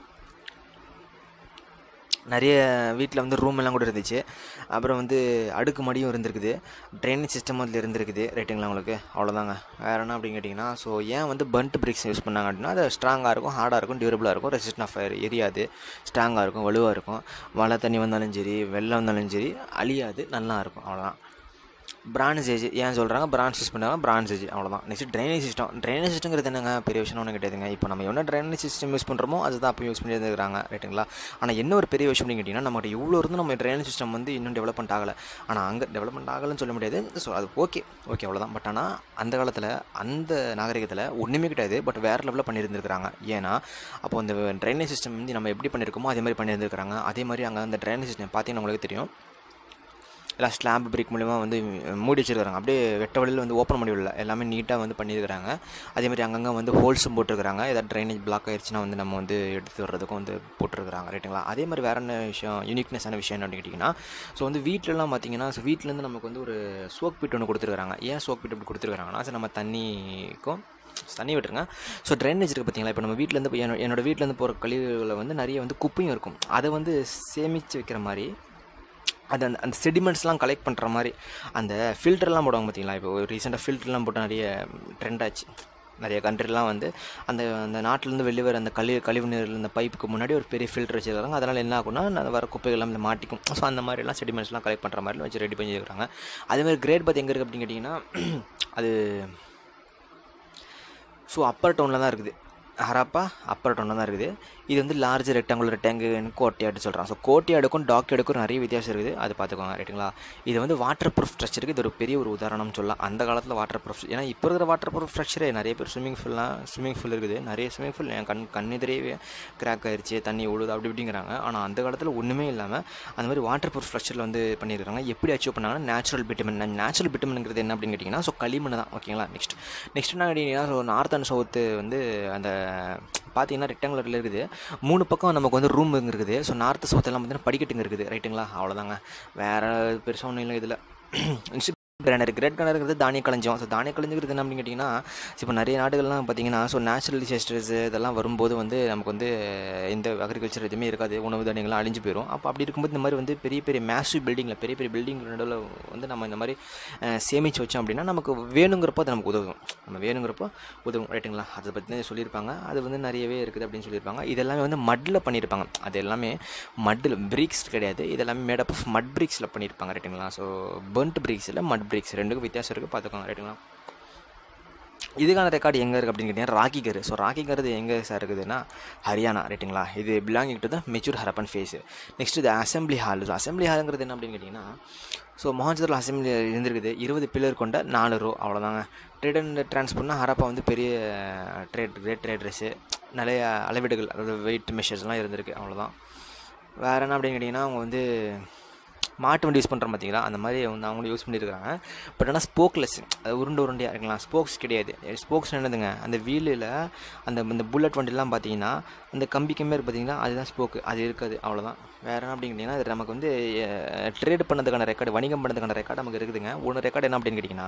நிறைய வீட்டில் வந்து ரூம் எல்லாம் கூட இருந்துச்சு அப்புறம் வந்து அடுக்கு மடியும் இருந்திருக்குது ட்ரைனேஜ் சிஸ்டம் அதில் இருந்திருக்குது ரைட்டுங்களா உங்களுக்கு அவ்வளோதாங்க வேறு என்ன அப்படின்னு கேட்டிங்கன்னா ஸோ ஏன் வந்து பண்ட் பிரிக்ஸ் யூஸ் பண்ணாங்க அப்படின்னா அது ஸ்ட்ராங்காக இருக்கும் ஹார்டாக இருக்கும் டியூரபிளாக இருக்கும் ரெசிஸ்டன் ஆஃப் ஃபயர் எரியாது ஸ்ட்ராங்காக இருக்கும் வலுவாக இருக்கும் மழை தண்ணி வந்தாலும் சரி வெள்ளம் வந்தாலும் சரி அழியாது நல்லா இருக்கும் அவ்வளோதான் பிரான்சேஜ் ஏன் சொல்கிறாங்க பிரான்ஸ் யூஸ் பண்ணுறாங்க பிரான்சேஜ் அவ்வளோதான் நெக்ஸ்ட் ட்ரைனேஜ் சிஸ்டம் ட்ரைனேஜ் சிஸ்டங்கிறது என்னங்க பெரிய விஷயம் ஒன்றும் கிடையாதுங்க இப்போ நம்ம என்ன ட்ரைனேஜ் சிஸ்டம் யூஸ் பண்ணுறோமோ அதுதான் அப்போ யூஸ் பண்ணி இருக்கிறாங்க ரைட்டுங்களா ஆனால் என்ன ஒரு பெரிய விஷயம் அப்படின்னு கேட்டிங்கன்னா நம்மகிட்ட இவ்வளோ இருந்து நம்ம ட்ரைனேஜ் சிஸ்டம் வந்து இன்னும் டெவலப்மெண்ட் ஆகலை ஆனால் அங்கே டெவலப்மெண்ட் ஆகலைன்னு சொல்ல முடியாது ஸோ அது ஓகே ஓகே அவ்வளோதான் பட் ஆனால் அந்த காலத்தில் அந்த நாகரிகத்தில் ஒன்றுமே கிடையாது பட் வேறு லெவலில் பண்ணியிருந்துருக்காங்க ஏன்னா அப்போ அந்த ட்ரைனேஜ் சிஸ்டம் வந்து நம்ம எப்படி பண்ணியிருக்கோமோ அதே மாதிரி பண்ணியிருந்துருக்காங்க அதே மாதிரி அங்கே அந்த ட்ரைனேஜ் சிஸ்டம் பார்த்தீங்கன்னா உங்களுக்கு தெரியும் எல்லாம் ஸ்லாப் பிரிக் மூலிமா வந்து மூடி வச்சிருக்காங்க அப்படியே வெட்ட வழியில் வந்து ஓப்பன் பண்ணி விடல எல்லாமே நீட்டாக வந்து பண்ணியிருக்கிறாங்க அதே மாதிரி அங்கங்கே வந்து ஹோல்ஸும் போட்டிருக்கிறாங்க ஏதாவது ட்ரைனேஜ் பிளாக் ஆயிடுச்சுன்னா வந்து நம்ம வந்து எடுத்து வர்றதுக்கும் வந்து போட்டிருக்கிறாங்க ரைட்டுங்களா அதே மாதிரி வேறு என்ன விஷயம் யூனிக்னஸான விஷயம் என்ன அப்படின்னு கேட்டிங்கன்னா ஸோ வந்து வீட்டிலலாம் பார்த்தீங்கன்னா ஸோ வீட்டிலேருந்து நமக்கு வந்து ஒரு சோக் பிட் ஒன்று கொடுத்துருக்காங்க ஏன் சோக் பிட் அப்படி கொடுத்துருக்காங்கன்னா ஸோ நம்ம தண்ணிக்கும் தண்ணி விட்டுருங்க ஸோ ட்ரைனேஜ் இருக்குது பார்த்தீங்களா இப்போ நம்ம வீட்டிலேருந்து இப்போ என்னோட என்னோட வீட்டிலேருந்து போகிற கழிவுகளில் வந்து நிறைய வந்து குப்பையும் இருக்கும் அதை வந்து சேமித்து வைக்கிற மாதிரி அது அந்த அந்த செடிமெண்ட்ஸ்லாம் கலெக்ட் பண்ணுற மாதிரி அந்த ஃபில்டர்லாம் போடுவாங்க பார்த்தீங்களா இப்போ ரீசெண்டாக ஃபில்டர்லாம் போட்டு நிறைய ட்ரெண்ட் ஆச்சு நிறைய கண்ட்ரிலாம் வந்து அந்த அந்த நாட்டிலேருந்து வெளியே வர அந்த கழிவு கழிவு நீர் இந்த பைப்புக்கு முன்னாடி ஒரு பெரிய ஃபில்டர் வச்சுருக்காங்க அதனால் என்ன ஆகும்னா அந்த வர குப்பைகள் எல்லாம் இதுல மாட்டிக்கும் ஸோ அந்த மாதிரிலாம் செடிமெண்ட்ஸ்லாம் கலெக்ட் பண்ணுற மாதிரி வச்சு ரெடி பண்ணி இருக்கிறாங்க அதேமாதிரி கிரேட் பாத் எங்கே இருக்குது அப்படின்னு கேட்டிங்கன்னா அது ஸோ அப்பர் டவுனில் தான் இருக்குது ஹராப்பா அப்பர் டவுனில் தான் இருக்குது இது வந்து லார்ஜ் ரெக்டாங்குலர் டேங்கு கோட்டையாடு சொல்கிறாங்க ஸோ கோட்டையாடுக்கும் டாக்யாடுக்கும் நிறைய வித்தியாசம் இருக்குது அது பார்த்துக்கோங்க ரைட்டுங்களா இது வந்து வாட்டர் ப்ரூஃப் ஸ்ட்ரக்சருக்கு இது ஒரு பெரிய ஒரு உதாரணம் சொல்லலாம் அந்த காலத்தில் வாட்டர் ப்ரூஃப் ஏன்னா இப்போ இருக்கிற வாட்டர் ப்ரூஃப் ஸ்ட்ரக்சரே நிறைய பேர் ஸ்விம்மிங் ஃபுல்லாம் ஸ்விம்மிங் ஃபுல் இருக்குது நிறைய ஸ்விம்மிங் ஃபுல் என் கண் கண்ணெதிரே கிராக் ஆயிடுச்சு தண்ணி விழுது அப்படி இப்படிங்கிறாங்க ஆனால் அந்த காலத்தில் ஒன்றுமே இல்லாமல் அந்த மாதிரி வாட்டர் ப்ரூஃப் ஸ்ட்ரக்சரில் வந்து பண்ணியிருக்காங்க எப்படி அச்சீவ் பண்ணாங்கன்னா நேச்சுரல் பிட்டமின் நேச்சுரல் பிட்டமின்ங்கிறது என்ன அப்படின்னு கேட்டிங்கன்னா ஸோ களிமண் தான் ஓகேங்களா நெக்ஸ்ட் நெக்ஸ்ட் என்ன கேட்டிங்கன்னா ஸோ நார்த் அண்ட் சவுத்து வந்து அந்த பார்த்தீங்கன்னா ரெக்டாங்குலரில் இருக்குது மூணு பக்கம் நமக்கு வந்து ரூம் இருக்குது ஸோ நார்த்து சவுத் எல்லாம் பார்த்தீங்கன்னா படிக்கட்டுங்க இருக்குது ரைட்டுங்களா அவ்வளோதாங்க வேறு பெருசாக ஒன்றும் இல்லை இதில் கிரைண்டர் கிரேட் கிரைண்டருங்கிறது தானிய களஞ்சியம் ஸோ தானிய களஞ்சிங்கிறது என்ன அப்படின்னு கேட்டிங்கன்னா இப்போ நிறைய நாடுகள்லாம் பார்த்தீங்கன்னா ஸோ நேச்சுரல் டிசாஸ்டர்ஸ் இதெல்லாம் வரும்போது வந்து நமக்கு வந்து இந்த அக்ரிகல்ச்சர் எதுவுமே இருக்காது உணவு தானியங்கள்லாம் அழிஞ்சு போயிடும் அப்போ அப்படி இருக்கும்போது இந்த மாதிரி வந்து பெரிய பெரிய மேசிவ் பில்டிங்கில் பெரிய பெரிய பில்டிங் நடுவில் வந்து நம்ம இந்த மாதிரி அஹ், சேமிச்சு வச்சோம் அப்படின்னா நமக்கு வேணுங்கிறப்போ அது நமக்கு உதவும் நம்ம வேணுங்கிறப்போ உதவும் ரைட்டுங்களா அதை பற்றி சொல்லியிருப்பாங்க அது வந்து நிறையவே இருக்குது அப்படின்னு சொல்லியிருப்பாங்க இதெல்லாமே வந்து மட்டில் பண்ணியிருப்பாங்க அது எல்லாமே மட்டில் பிரிக்ஸ் கிடையாது இதெல்லாமே மேடப் ஆஃப் மட் பிரிக்ஸில் பண்ணியிருப்பாங்க ரைட்டுங்களா ஸோ பர்ன்ட் பிரிக்ஸில் மட் பிரிக்ஸ் ரெண்டுக்கும் வித்தியாசம் இருக்குது பார்த்துக்கோங்க ரைட்டுங்களா இதுக்கான ரெக்கார்டு எங்கே இருக்குது அப்படின்னு கேட்டிங்கன்னா ராக்கி கரு ஸோ ராக்கி கரு இது எங்கே சார் இருக்குதுன்னா ஹரியானா ரைட்டுங்களா இது belonging to the mature Harappan phase next இது அசம்பிளி ஹால் ஸோ அசம்பிளி ஹாலுங்கிறது என்ன அப்படின்னு கேட்டிங்கன்னா ஸோ மொஹஞ்சரில் அசம்பிளி இருந்திருக்குது இருபது பில்லர் கொண்ட நாலு ரோ அவ்வளோதாங்க ட்ரேட் அண்ட் டிரான்ஸ்போர்ட்னா ஹரப்பா வந்து பெரிய ட்ரேட் கிரேட் ட்ரேடர்ஸு நிறைய அளவீடுகள் அதாவது வெயிட் மெஷர்ஸ்லாம் இருந்திருக்கு அவ்வளோதான் வேறு என்ன அப்படின்னு கேட்டிங்கன்னா அவங்க வந்து மாட்டு வண்டி யூஸ் பண்ணுறோம் பார்த்தீங்களா அந்த மாதிரி வந்து அவங்களும் யூஸ் பண்ணியிருக்காங்க பட் ஆனால் ஸ்போக்லெஸ் அது உருண்டை உருண்டையாக இருக்கலாம் ஸ்போக்ஸ் கிடையாது ஸ்போக்ஸ் என்னதுங்க அந்த வீலில் அந்த இந்த புல்லட் வண்டிலாம் பார்த்தீங்கன்னா அந்த கம்பி கம்மியாக இருக்குது பார்த்தீங்கன்னா அதுதான் ஸ்போக்கு அது இருக்காது அவ்வளோதான் வேறு என்ன அப்படின்னு கேட்டிங்கன்னா அது நமக்கு வந்து ட்ரேட் பண்ணதுக்கான ரெக்கார்டு வணிகம் பண்ணதுக்கான ரெக்கார்டு நமக்கு இருக்குதுங்க ஒன்று ரெக்கார்டு என்ன அப்படின்னு கேட்டிங்கன்னா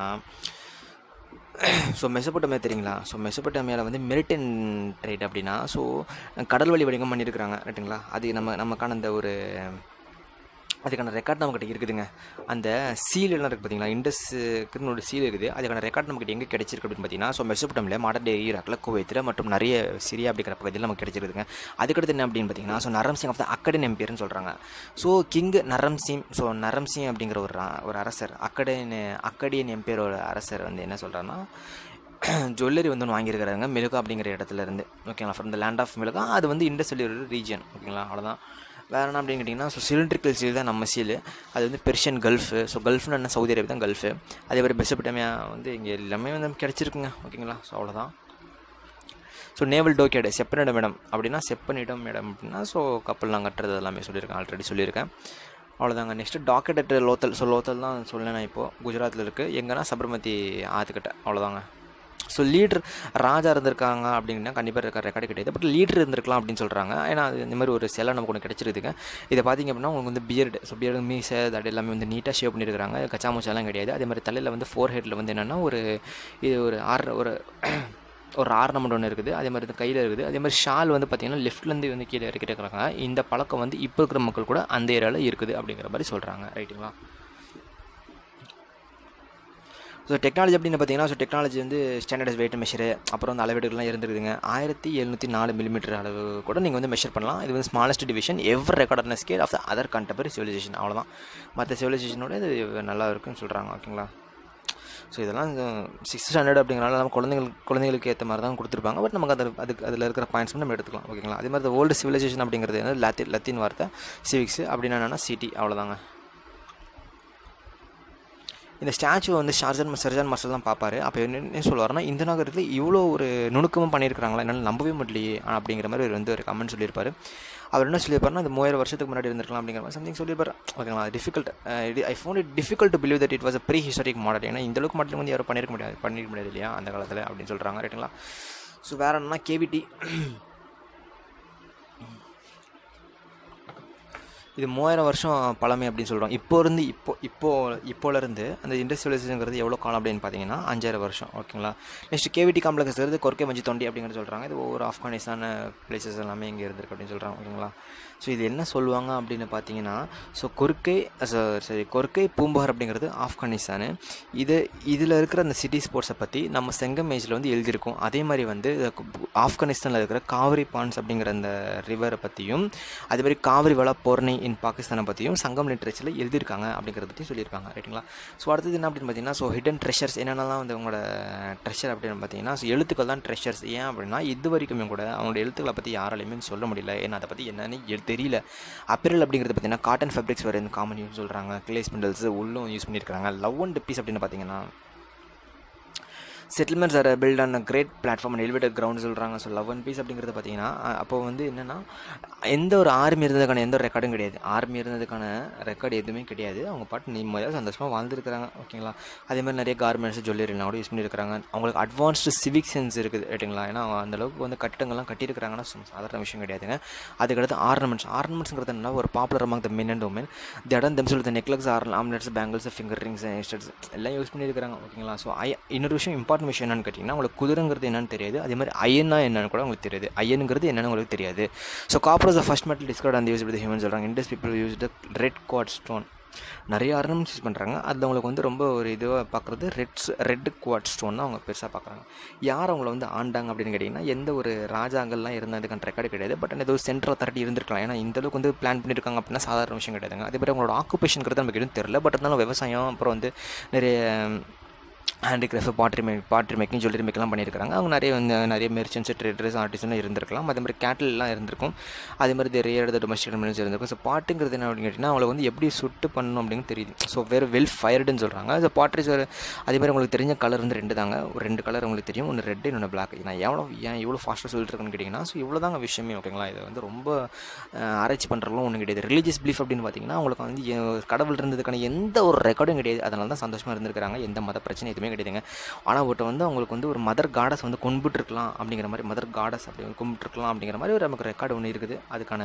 ஸோ மெசப்பட்டமே தெரியுங்களா ஸோ மெசப்பட்டமையால் வந்து மெரிட்டன் ட்ரேட் அப்படின்னா ஸோ கடல் வழி வணிகம் பண்ணியிருக்கிறாங்க ரைட்டுங்களா அது நம்ம நமக்கான அந்த ஒரு அதுக்கான ரெக்கார்ட் நம்மக்கிட்ட இருக்குதுங்க அந்த சீல் எல்லாம் இருக்குது பார்த்தீங்களா இண்டஸ்க்குன்னு ஒரு சீல் இருக்குது அதுக்கான ரெக்கார்ட் நம்மக்கிட்ட எங்கே கிடைச்சிருக்கு அப்படின்னு பார்த்தீங்கன்னா ஸோ மெசப்பட்டமில் மாடர்ன் டே ஈராக்கில் குவைத்தில் மற்றும் நிறைய சிரியா அப்படிங்கிற பகுதியில் நமக்கு கிடைச்சிருக்குதுங்க அதுக்கடுத்து என்ன அப்படின்னு பார்த்தீங்கன்னா ஸோ நரம் சிங் ஆஃப் த அக்கடன் எம்பியர்னு சொல்கிறாங்க ஸோ கிங் நரம் சிங் ஸோ நரம் சிங் அப்படிங்கிற ஒரு ரா- ஒரு அரசர் அக்கடன் அக்கடியன் எம்பியரோட அரசர் வந்து என்ன சொல்கிறாருன்னா ஜுவல்லரி வந்து ஒன்று வாங்கியிருக்கிறாங்க மிலுகா அப்படிங்கிற இடத்துல இருந்து ஓகேங்களா from the land of Meluhha அது வந்து இண்டஸ்ட்ரியல் ஒரு ரீஜன் ஓகேங்களா அவ்வளோதான் வேறு என்ன அப்படின்னு கேட்டிங்கன்னா ஸோ சிலிண்ட்ரிக்கல் சீல் தான் நம்ம சீல் அது வந்து பெர்ஷியன் கல்ஃபு ஸோ கல்ஃப்னு என்ன சவுதி அரேபியா தான் கல்ஃபு அதே மாதிரி பெசபட்டமியா வந்து இங்கே எல்லாமே வந்து நமக்கு கிடச்சிருக்குங்க ஓகேங்களா ஸோ அவ்வளோதான் ஸோ நேவல் டோக்கேடு செப்பனிடம் இடம் அப்படின்னா செப்பனிடம் இடம் அப்படின்னா ஸோ கப்பல்லாம் கட்டுறது எல்லாமே சொல்லியிருக்கேன் ஆல்ரெடி சொல்லியிருக்கேன் அவ்வளோதாங்க next dockyard at Lothal so Lothal தான் சொன்னேன் நான் இப்போது குஜராத்தில் இருக்குது எங்கன்னா சபர்மதி ஆற்றுக்கிட்ட அவ்வளோதாங்க ஸோ லீடர் ராஜா இருந்திருக்காங்க அப்படின்னா கண்டிப்பாக இருக்க ரெக்கார்டு கிடையாது பட் லீடர் இருந்திருக்கலாம் அப்படின்னு சொல்கிறாங்க ஏன்னா அது இந்த மாதிரி ஒரு சிலை நமக்கு ஒன்று கிடச்சிருக்குதுங்க இதை பார்த்தீங்க அப்படின்னா உங்களுக்கு வந்து பியர்டு ஸோ பியர்டு மீசை அது எல்லாமே வந்து நீட்டாக ஷேவ் பண்ணியிருக்காங்க கச்சா மூச்சாலாம் கிடையாது அதே மாதிரி தலையில் வந்து ஃபோர் ஹெட்டில் வந்து என்னென்னா ஒரு இது ஒரு ஆறு ஒரு ஒரு ஆர்னமெண்ட் ஒன்று இருக்குது அதே மாதிரி இந்த கையில் இருக்குது அதே மாதிரி ஷால் வந்து பார்த்தீங்கன்னா லெஃப்ட்லேருந்து வந்து கீழே இறக்கிட்டு இருக்கிறாங்க இந்த பழக்கம் வந்து இப்போ இருக்கிற மக்கள் கூட அந்த ஏரியாவில் இருக்குது அப்படிங்கிற மாதிரி சொல்கிறாங்க ரைட்டுங்களா ஸோ டெக்னாலஜி அப்படின்னு பார்த்தீங்கன்னா ஸோ டெக்னாலஜி வந்து ஸ்டாண்டர்டைஸ் வெயிட் மெஷரு அப்புறம் வந்து அளவீடுகள்லாம் இருந்துருக்குதுங்க ஆயிரத்தி எழுநூற்றி நாலு மில்லிமீட்டர் அளவு கூட நீங்கள் வந்து மெஷர் பண்ணலாம் இது வந்து smallest division ever recorded scale of the other contemporary civilisation அவ்வளோதான் மற்ற சிவிலைசேஷனோட இது நல்லா இருக்குன்னு சொல்கிறாங்க ஓகேங்களா ஸோ இதெல்லாம் சிக்ஸ்த் ஸ்டாண்டர்ட் அப்படிங்கிறனால நம்ம குழந்தைங்களுக்கு குழந்தைங்களுக்கு ஏற்ற மாதிரி தான் கொடுத்துருப்பாங்க பட் நமக்கு அது அதுக்கு அதில் இருக்கிற பாயிண்ட்ஸ் நம்ம எடுத்துக்கலாம் ஓகேங்களா அதே மாதிரி ஓல்டு சிவிலைசேஷன் அப்படிங்கிறது வந்து லத்தி லத்தின் வார்த்தை சிவிக்ஸ் அப்படின்னா என்னென்னா சிட்டி அவ்வளோதாங்க இந்த ஸ்டாச்சு வந்து ஷார்ஜன் சர்ஜான் மாஸ்டர் தான் பார்ப்பாரு அப்போ என்ன என்ன சொல்லுவாருன்னா இந்த நகரத்தில் இவ்வளோ ஒரு நுணுக்கமாக பண்ணியிருக்கிறாங்களா என்னால் நம்பவே முடியலையே அப்படிங்கிற மாதிரி ஒரு வந்து ஒரு கமெண்ட் சொல்லியிருப்பாரு அவர் என்ன சொல்லியிருப்பாருன்னா இந்த மூவாயிரம் வருஷத்துக்கு முன்னாடி இருந்திருக்கலாம் அப்படிங்கிற மாதிரி சம்திங் சொல்லியிருப்பாரு ஓகேங்களா difficult I found it difficult to believe that it was a prehistoric model ஏன்னா இந்த அளவுக்கு மாடல் வந்து யாரும் பண்ணியிருக்க முடியாது பண்ணிருக்க முடியாது இல்லையா அந்த காலத்தில் அப்படின்னு சொல்கிறாங்க ரைட்டுங்களா ஸோ வேறு என்னன்னா கேவிடி இது மூவாயிரம் வருஷம் பழமை அப்படின்னு சொல்கிறோம் இப்போ இருந்து இப்போ இப்போ இப்போலேருந்து அந்த இண்டஸ்ட்ரியலைசேஷனுங்கிறது எவ்வளோ காலம் அப்படின்னு பார்த்தீங்கன்னா அஞ்சாயிரம் வருஷம் ஓகேங்களா நெக்ஸ்ட் கேவிடி காம்ப்ளெக்ஸ் இருந்து கொர்க்கே மஞ்சி தொண்டி அப்படிங்கிறது சொல்கிறாங்க இது ஒவ்வொரு ஆப்கானிஸ்தான பிளேசஸ் எல்லாமே இங்கே இருந்திருக்கு அப்படின்னு சொல்கிறாங்க ஓகேங்களா ஸோ இது என்ன சொல்லுவாங்க அப்படின்னு பார்த்தீங்கன்னா ஸோ கொர்க்கை சரி கொர்க்கை பூம்புகார் அப்படிங்கிறது ஆப்கானிஸ்தானு இது இதில் இருக்கிற அந்த சிட்டி ஸ்போர்ட்ஸை பற்றி நம்ம செங்கம் ஏஜில் வந்து எழுதியிருக்கோம் அதே மாதிரி வந்து ஆப்கானிஸ்தானில் இருக்கிற காவிரி பான்ஸ் அப்படிங்கிற அந்த ரிவரை பற்றியும் அதே மாதிரி காவிரி வள போர்ணி இன் பாகிஸ்தானை பற்றியும் சங்கம் லிட்ரேச்சரில் எழுதியிருக்காங்க அப்படிங்கிறத பற்றி சொல்லியிருக்காங்க ரைட்டுங்களா ஸோ அடுத்தது என்ன அப்படின்னு பார்த்தீங்கன்னா ஸோ ஹிடன் ட்ரெஷர்ஸ் என்னென்னலாம் வந்து உங்களோட ட்ரெஷர் அப்படின்னு பார்த்தீங்கன்னா ஸோ எழுத்துக்கள் தான் ட்ரெஷர்ஸ் ஏன் அப்படின்னா இது வரைக்குமே கூட அவங்களோட எழுத்துக்களை பற்றி யாராலையுமே சொல்ல முடியல ஏன்னா அதை பற்றி என்னன்னு எ- தெரியல அப்பரல் அப்படிங்கிறது பார்த்தீங்கன்னா காட்டன் ஃபேப்ரிக்ஸ் வேறு காமன் யூஸ் சொல்கிறாங்க கிளேஸ் பிண்டல்ஸ் உள்ளும் யூஸ் பண்ணியிருக்காங்க லவ் அண்ட் பீஸ் அப்படின்னு பார்த்தீங்கன்னா settlements are built on great platform and elevated ground சொல்கிறாங்க ஸோ லவ் அண்ட் பீஸ் அப்படிங்கிறது பார்த்தீங்கன்னா அப்போ வந்து என்னென்னா எந்த ஒரு ஆர்மி இருந்ததுக்கான எந்த ஒரு ரெக்கார்டும் கிடையாது ஆர்மி இருந்ததுக்கான ரெக்கார்டு எதுவுமே கிடையாது அவங்க பாட்டு நிம்மதியாக சந்தோஷமாக வாழ்ந்துருக்காங்க ஓகேங்களா அதே மாதிரி நிறைய கார்மெண்ட்ஸ் ஜுவல்லரிலாம் கூட யூஸ் பண்ணியிருக்காங்க அவங்களுக்கு அட்வான்ஸ்டு சிவிக் சென்ஸ் இருக்குது ரைட்டுங்களா ஏன்னா அவங்க அந்தளவுக்கு வந்து கட்டிடங்கள்லாம் கட்டியிருக்கிறாங்கன்னா சும்மா சாதாரண விஷயம் கிடையாதுங்க அதுக்கடுத்து ஆர்னமெண்ட்ஸ் ஆர்னமெண்ட்ஸ்ங்கிறது என்ன ஒரு popular among the men and women the இடம் தெம் சொல்லுது necklace or armlets bangles finger rings studs எல்லாம் யூஸ் பண்ணியிருக்காங்க ஓகேங்களா ஸோ ஐ இன்னொரு விஷயம் இம்பார்ட்டன்ட் விஷயம் என்னன்னு கேட்டிங்கன்னா உங்களுக்கு குதிரைங்கிறது என்னன்னு தெரியாது அதே மாதிரி அயன்னா என்னன்னு கூட உங்களுக்கு தெரியாது அயனுங்கிறது என்னன்னு உங்களுக்கு தெரியாது so copper is first metal discovered அந்த யூஸ் வித் ஹியூமன் சொல்கிறாங்க Indus people use the red quartz stone நிறைய ஆர்னமெண்ட்ஸ் யூஸ் பண்ணுறாங்க அது அவங்களுக்கு வந்து ரொம்ப ஒரு இதுவாக பார்க்குறது ரெட்ஸ் ரெட் குவாட் ஸ்டோன் தான் அவங்க பெருசாக பார்க்குறாங்க யார் அவங்கள வந்து ஆண்டாங்க அப்படின்னு கேட்டிங்கன்னா எந்த ஒரு ராஜாங்கள்லாம் இருந்ததுக்கான ரெக்கார்டு கிடையாது பட் ஏதோ சென்ட்ரல் அத்தாரிட்டி இருந்திருக்கலாம் ஏன்னா இந்த அளவுக்கு வந்து பிளான் பண்ணியிருக்காங்க அப்படின்னா சாதாரண விஷயம் கிடையாதுங்க அதே மாதிரி அவங்களோட ஆக்குபேஷனுங்கிறது நமக்கு எதுவும் தெரியல பட் இருந்தாலும் விவசாயம் அப்புறம் வந்து நிறைய handicraft pottery make pottery making jewellery மேக்கெல்லாம் பண்ணியிருக்காங்க அவங்க நிறைய வந்து நிறைய மெர்ச்சன்ஸ் ட்ரேடர்ஸ் ஆர்டிஸ்ட்லாம் இருந்திருக்கலாம் அதே மாதிரி கேட்டல்லாம் இருந்திருக்கும் அதே மாதிரி நிறைய இடத்துல டொமஸ்டிக் கம்பெனிஸ் இருந்திருக்கும் ஸோ பாட்டுங்கிறது என்ன அப்படின்னு கேட்டிங்கன்னா அவங்களை வந்து எப்படி சுட்டு பண்ணணும் அப்படின்னு தெரியுது ஸோ வேறு வெல் ஃபயர்டுன்னு சொல்கிறாங்க ஸோ பாட்ரிஸ் ஒரு அதே மாதிரி உங்களுக்கு தெரிஞ்ச கலர் வந்து ரெண்டு தாங்க ஒரு ரெண்டு கலர் உங்களுக்கு தெரியும் ஒன்று ரெட் இன்னொன்று பிளாக் நான் எவ்வளோ ஏன் இவ்வளோ ஃபாஸ்ட்டாக சொல்லிட்டு இருக்கேன்னு கேட்டிங்கன்னா ஸோ இவ்வளோ தாங்க விஷயமே ஓகேங்களா இது வந்து ரொம்ப ஆராய்ச்சி பண்ணுறதுலாம் ஒன்றும் கிடையாது ரிலீஜியஸ் பிலீஃப் அப்படின்னு பார்த்தீங்கன்னா அவங்களுக்கு வந்து கடவுள் இருந்ததுக்கான எந்த ஒரு ரெக்கார்டும் கிடையாது அதனால தான் சந்தோஷமாக இருந்திருக்காங்க எந்த மத பிரச்சனை எதுவுமே கிடையாதுங்க ஆனால் பட் வந்து அவங்களுக்கு வந்து ஒரு மதர் காடஸ் வந்து கும்பிட்டுருக்கலாம் அப்படிங்கிற மாதிரி மதர் காடஸ் அப்படி கும்பிட்டுருக்கலாம் அப்படிங்கிற மாதிரி ஒரு நமக்கு ரெக்கார்டு ஒன்று இருக்குது அதுக்கான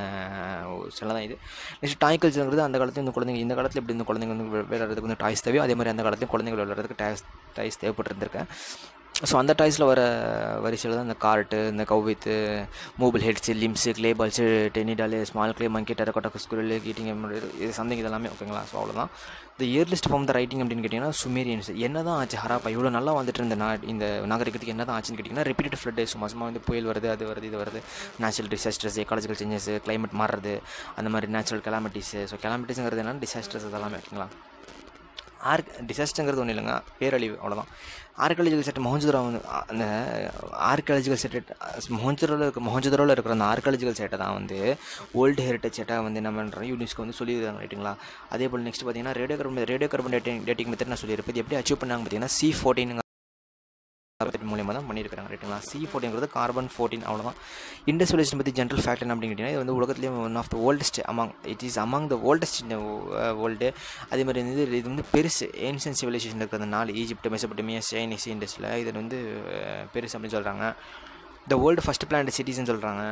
சில தான் இது நெக்ஸ்ட் டாய் கல்ச்சருங்கிறது அந்த காலத்தில் இந்த குழந்தைங்க இந்த காலத்தில் எப்படி இந்த குழந்தைங்க வந்து விளையாடுறதுக்கு வந்து டாய்ஸ் தேவையோ அதே மாதிரி அந்த காலத்துலையும் குழந்தைங்க விளையாடுறதுக்கு டாய்ஸ் டாய்ஸ் தேவைப்பட்டிருந்திருக்கேன் ஸோ அந்த டாய்ஸில் வர வரிசையில் தான் இந்த கார்ட்டு இந்த கவ்வித்து mobile heads limbs clay balls டென்னிடாலு small clay monkey terracotta squirrel கீட்டிங் இது சம்திங் இதெல்லாமே ஓகேங்களா ஸோ அவ்வளோதான் இந்த இயர்லிஸ்ட் ஃபார்ம் த ரைட்டிங் அப்படின்னு கேட்டிங்கன்னா சுமேரியன்ஸ் என்ன தான் ஆச்சு ஹராப்பா இவ்வளோ நல்லா வந்துட்டு இருந்த நா இந்த நாகரிகத்துக்கு என்ன தான் ஆச்சுன்னு கேட்டிங்கன்னா ரிப்பீட்டட் ஃப்ளட்டு சும்மா சும்மா வந்து புயல் வருது அது வருது இது வருது natural disasters ecological changes climate மாறுறது அந்த மாதிரி நேச்சுரல் கெலாமிட்டிஸு ஸோ கெலாமிட்டிஸுங்கிறது என்னன்னா டிசாஸ்டர்ஸ் அதெல்லாமே ஓகேங்களா ஆர்க் டிசாஸ்டருங்கிறது ஒன்றும் இல்லைங்க பேரழிவு அவ்வளோதான் ஆர்காலஜிக்கல் செட் மொஹஞ்சதுரா வந்து அந்த ஆர்காலஜிக்கல் செட் மொஹஞ்சதுரோவில் இருக்க மொஹஞ்சதுரோவில் இருக்கிற அந்த ஆர்காலஜிக்கல் செட்டை தான் வந்து வேர்ல்டு ஹெரிட்டேஜ் செட்டாக வந்து என்ன பண்ணுறோம் யூனிஸ்க்கு வந்து சொல்லியிருக்காங்க ரைட்டுங்களா அதே போல் நெக்ஸ்ட் பார்த்தீங்கன்னா radio carbon radio carbon dating dating method நான் சொல்லியிருப்பேன் இது எப்படி அச்சீவ் பண்ணாங்க பார்த்தீங்கன்னா சி ஃபோர்டீன் மூலியமாக தான் பண்ணியிருக்காங்க ரைட்டுங்களா சி ஃபோர்டீன்கிறது கார்பன் ஃபோர்டீன் அவ்வளோதான் இண்டஸ்ட்ரியலைசேஷன் பற்றி ஜென்ரல் ஃபேக்ட் என்ன அப்படின்னு கேட்டிங்கன்னா இது வந்து உலகத்துலேயே one of the oldest among it is among the oldest இந்த வேர்ல்டு அதே மாதிரி வந்து இது வந்து பெருசு ஏன்ஷியன் சிவிலைசேஷன் இருக்கிற நாலு ஈஜிப்ட் மெசபட்டமியா சைனீஸ் இண்டஸ்ட்ரியில் இது வந்து பெருசு அப்படின்னு சொல்கிறாங்க த வேர்ல்டு ஃபஸ்ட் பிளான்ட் சிட்டிஸ்ன்னு சொல்கிறாங்க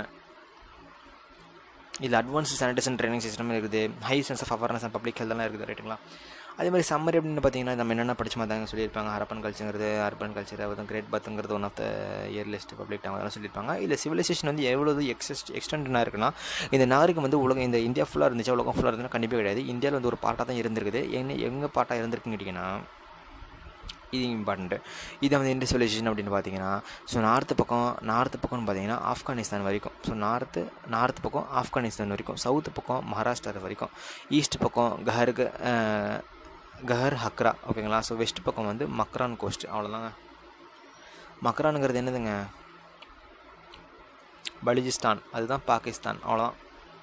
இதில் அட்வான்ஸ் சானிடேஷன் ட்ரைனிங் சிஸ்டம் இருக்குது high sense of awareness and public ஹெல்த்லாம் இருக்குது ரைட்டுங்களா அதே மாதிரி சம்மர் அப்படின்னு பார்த்தீங்கன்னா நம்ம என்னென்ன படிச்சு மாதாங்க சொல்லியிருப்பாங்க ஹரப்பன் கல்ச்சருங்கிறது அர்பன் கல்ச்சர் அதாவது கிரேட் பத்துங்கிறது one of the earliest public time அதெல்லாம் சொல்லியிருப்பாங்க இல்லை சிவிலைசேஷன் வந்து எவ்வளோ எக்ஸஸ்ட் எக்ஸ்டெண்டாக இருக்குன்னா இந்த நாகரிகம் வந்து உலகம் இந்த இந்தியா ஃபுல்லாக இருந்துச்சு உலகம் ஃபுல்லாக இருந்துன்னா கண்டிப்பாக கிடையாது இந்தியாவில் வந்து ஒரு பார்ட்டாக தான் இருந்திருக்குது என்ன எங்கே பார்ட்டாக இருந்திருக்குன்னு கேட்டிங்கன்னா இது இம்பார்ட்டண்ட்டு இதை வந்து இண்டஸ் சிவிலைசேஷன் அப்படின்னு பார்த்தீங்கன்னா ஸோ நார்த்து பக்கம் நார்த்து பக்கம்னு பார்த்தீங்கன்னா ஆப்கானிஸ்தான் வரைக்கும் ஸோ நார்த்து நார்த்து பக்கம் ஆப்கானிஸ்தான் வரைக்கும் சவுத்து பக்கம் மகாராஷ்டிரா வரைக்கும் ஈஸ்ட் பக்கம் கஹருக்கு கஹர் ஹக்ரா ஓகேங்களா ஸோ வெஸ்ட் பக்கம் வந்து மக்ரான் கோஸ்ட் அவ்வளோதாங்க மக்ரானுங்கிறது என்னதுங்க பலுஜிஸ்தான் அதுதான் பாகிஸ்தான் அவ்வளோதான்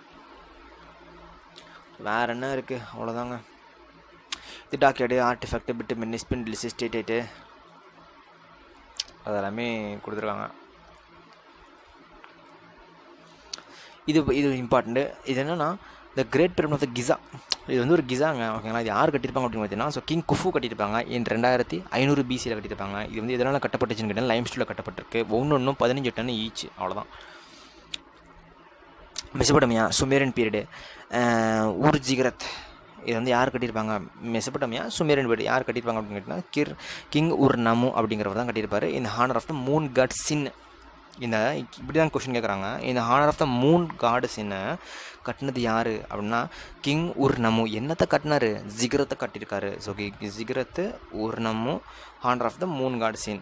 வேறு என்ன இருக்குது அவ்வளோதாங்க இது டாக்கெட்டு ஆர்டிஃபேக்ட் பிட்டு மினிஸ்பின் லிசிஸ்டேட்டு அதெல்லாமே கொடுத்துருக்காங்க இது இது இம்பார்ட்டண்ட்டு இது என்னென்னா the great pyramid of the Giza இது வந்து ஒரு கிசாங்க ஓகேங்களா இது யார் கட்டியிருப்பாங்க அப்படின்னு பார்த்தீங்கன்னா ஸோ கிங் குஃபு கட்டியிருப்பாங்க இன் ரெண்டாயிரத்தி ஐநூறு பிசியில் கட்டியிருப்பாங்க இது வந்து எதனால் கட்டப்பட்டுச்சுன்னு கேட்டால் லைம் ஸ்டூலில் கட்டப்பட்டிருக்கு ஒன்று ஒன்றும் பதினஞ்சு டன் ஈச் அவ்வளோதான் மெசபடமியா சுமேரன் பீரியடு ஊர் ஜிகரத் இது வந்து யார் கட்டியிருப்பாங்க மெசபட்டமியா சுமேரன் வீடு யார் கட்டியிருப்பாங்க அப்படின்னு கேட்டிங்கன்னா கிர் கிங் உர் நமு அப்படிங்கிறவர் தான் கட்டியிருப்பார் இந்த honour of the moon god Sin இந்த இப்படி தான் கொஷின் கேட்குறாங்க இந்த ஹானர் ஆஃப் த மூன் காடு சின்ன கட்டினது யார் அப்படின்னா கிங் உர் நமு என்னத்தை கட்டினாரு ஜிகரத்தை கட்டியிருக்காரு ஸோ ziggurat Ur Nammu honour of the moon god Sin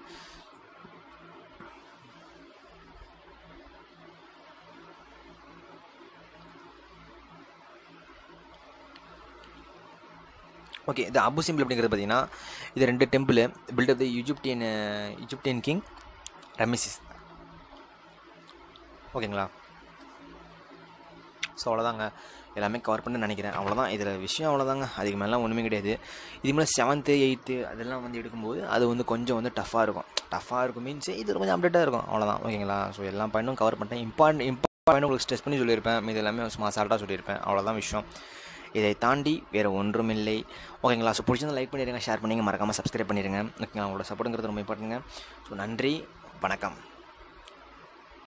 okay இந்த அபு சிம்பிள் அப்படிங்கிறது பார்த்தீங்கன்னா இது ரெண்டு temple built of the Egyptian Egyptian king Ramesses ஓகேங்களா ஸோ அவ்வளோதாங்க எல்லாமே கவர் பண்ண நினைக்கிறேன் அவ்வளோதான் இதில் விஷயம் அவ்வளோதாங்க அதுக்கு மேலாம் ஒன்றுமே கிடையாது இது மேலே செவன்த்து எயித்து அதெல்லாம் வந்து எடுக்கும்போது அது வந்து கொஞ்சம் வந்து டஃப்பாக இருக்கும் டஃப்பாக இருக்கும் மீன்ஸ் இது கொஞ்சம் அப்டேட்டாக இருக்கும் அவ்வளோதான் ஓகேங்களா ஸோ எல்லா பாயிண்ட்டும் கவர் பண்ணிட்டேன் இம்பார்ட் இம்பார்ட் உங்களுக்கு ஸ்ட்ரெஸ் பண்ணி சொல்லியிருப்பேன் இது எல்லாமே சும்மா சால்ட்டாக சொல்லியிருப்பேன் அவ்வளோதான் விஷயம் இதை தாண்டி வேறு ஒன்றுமில்லை ஓகேங்களா ஸோ பிடிச்சிருந்தா லைக் பண்ணிடுங்க ஷேர் பண்ணிங்க மறக்காமல் சப்ஸ்கிரைப் பண்ணிடுங்க ஓகேங்களா உங்களோட சப்போர்ட்டுங்கிறது ரொம்ப இம்பார்ட்டுங்க ஸோ நன்றி வணக்கம்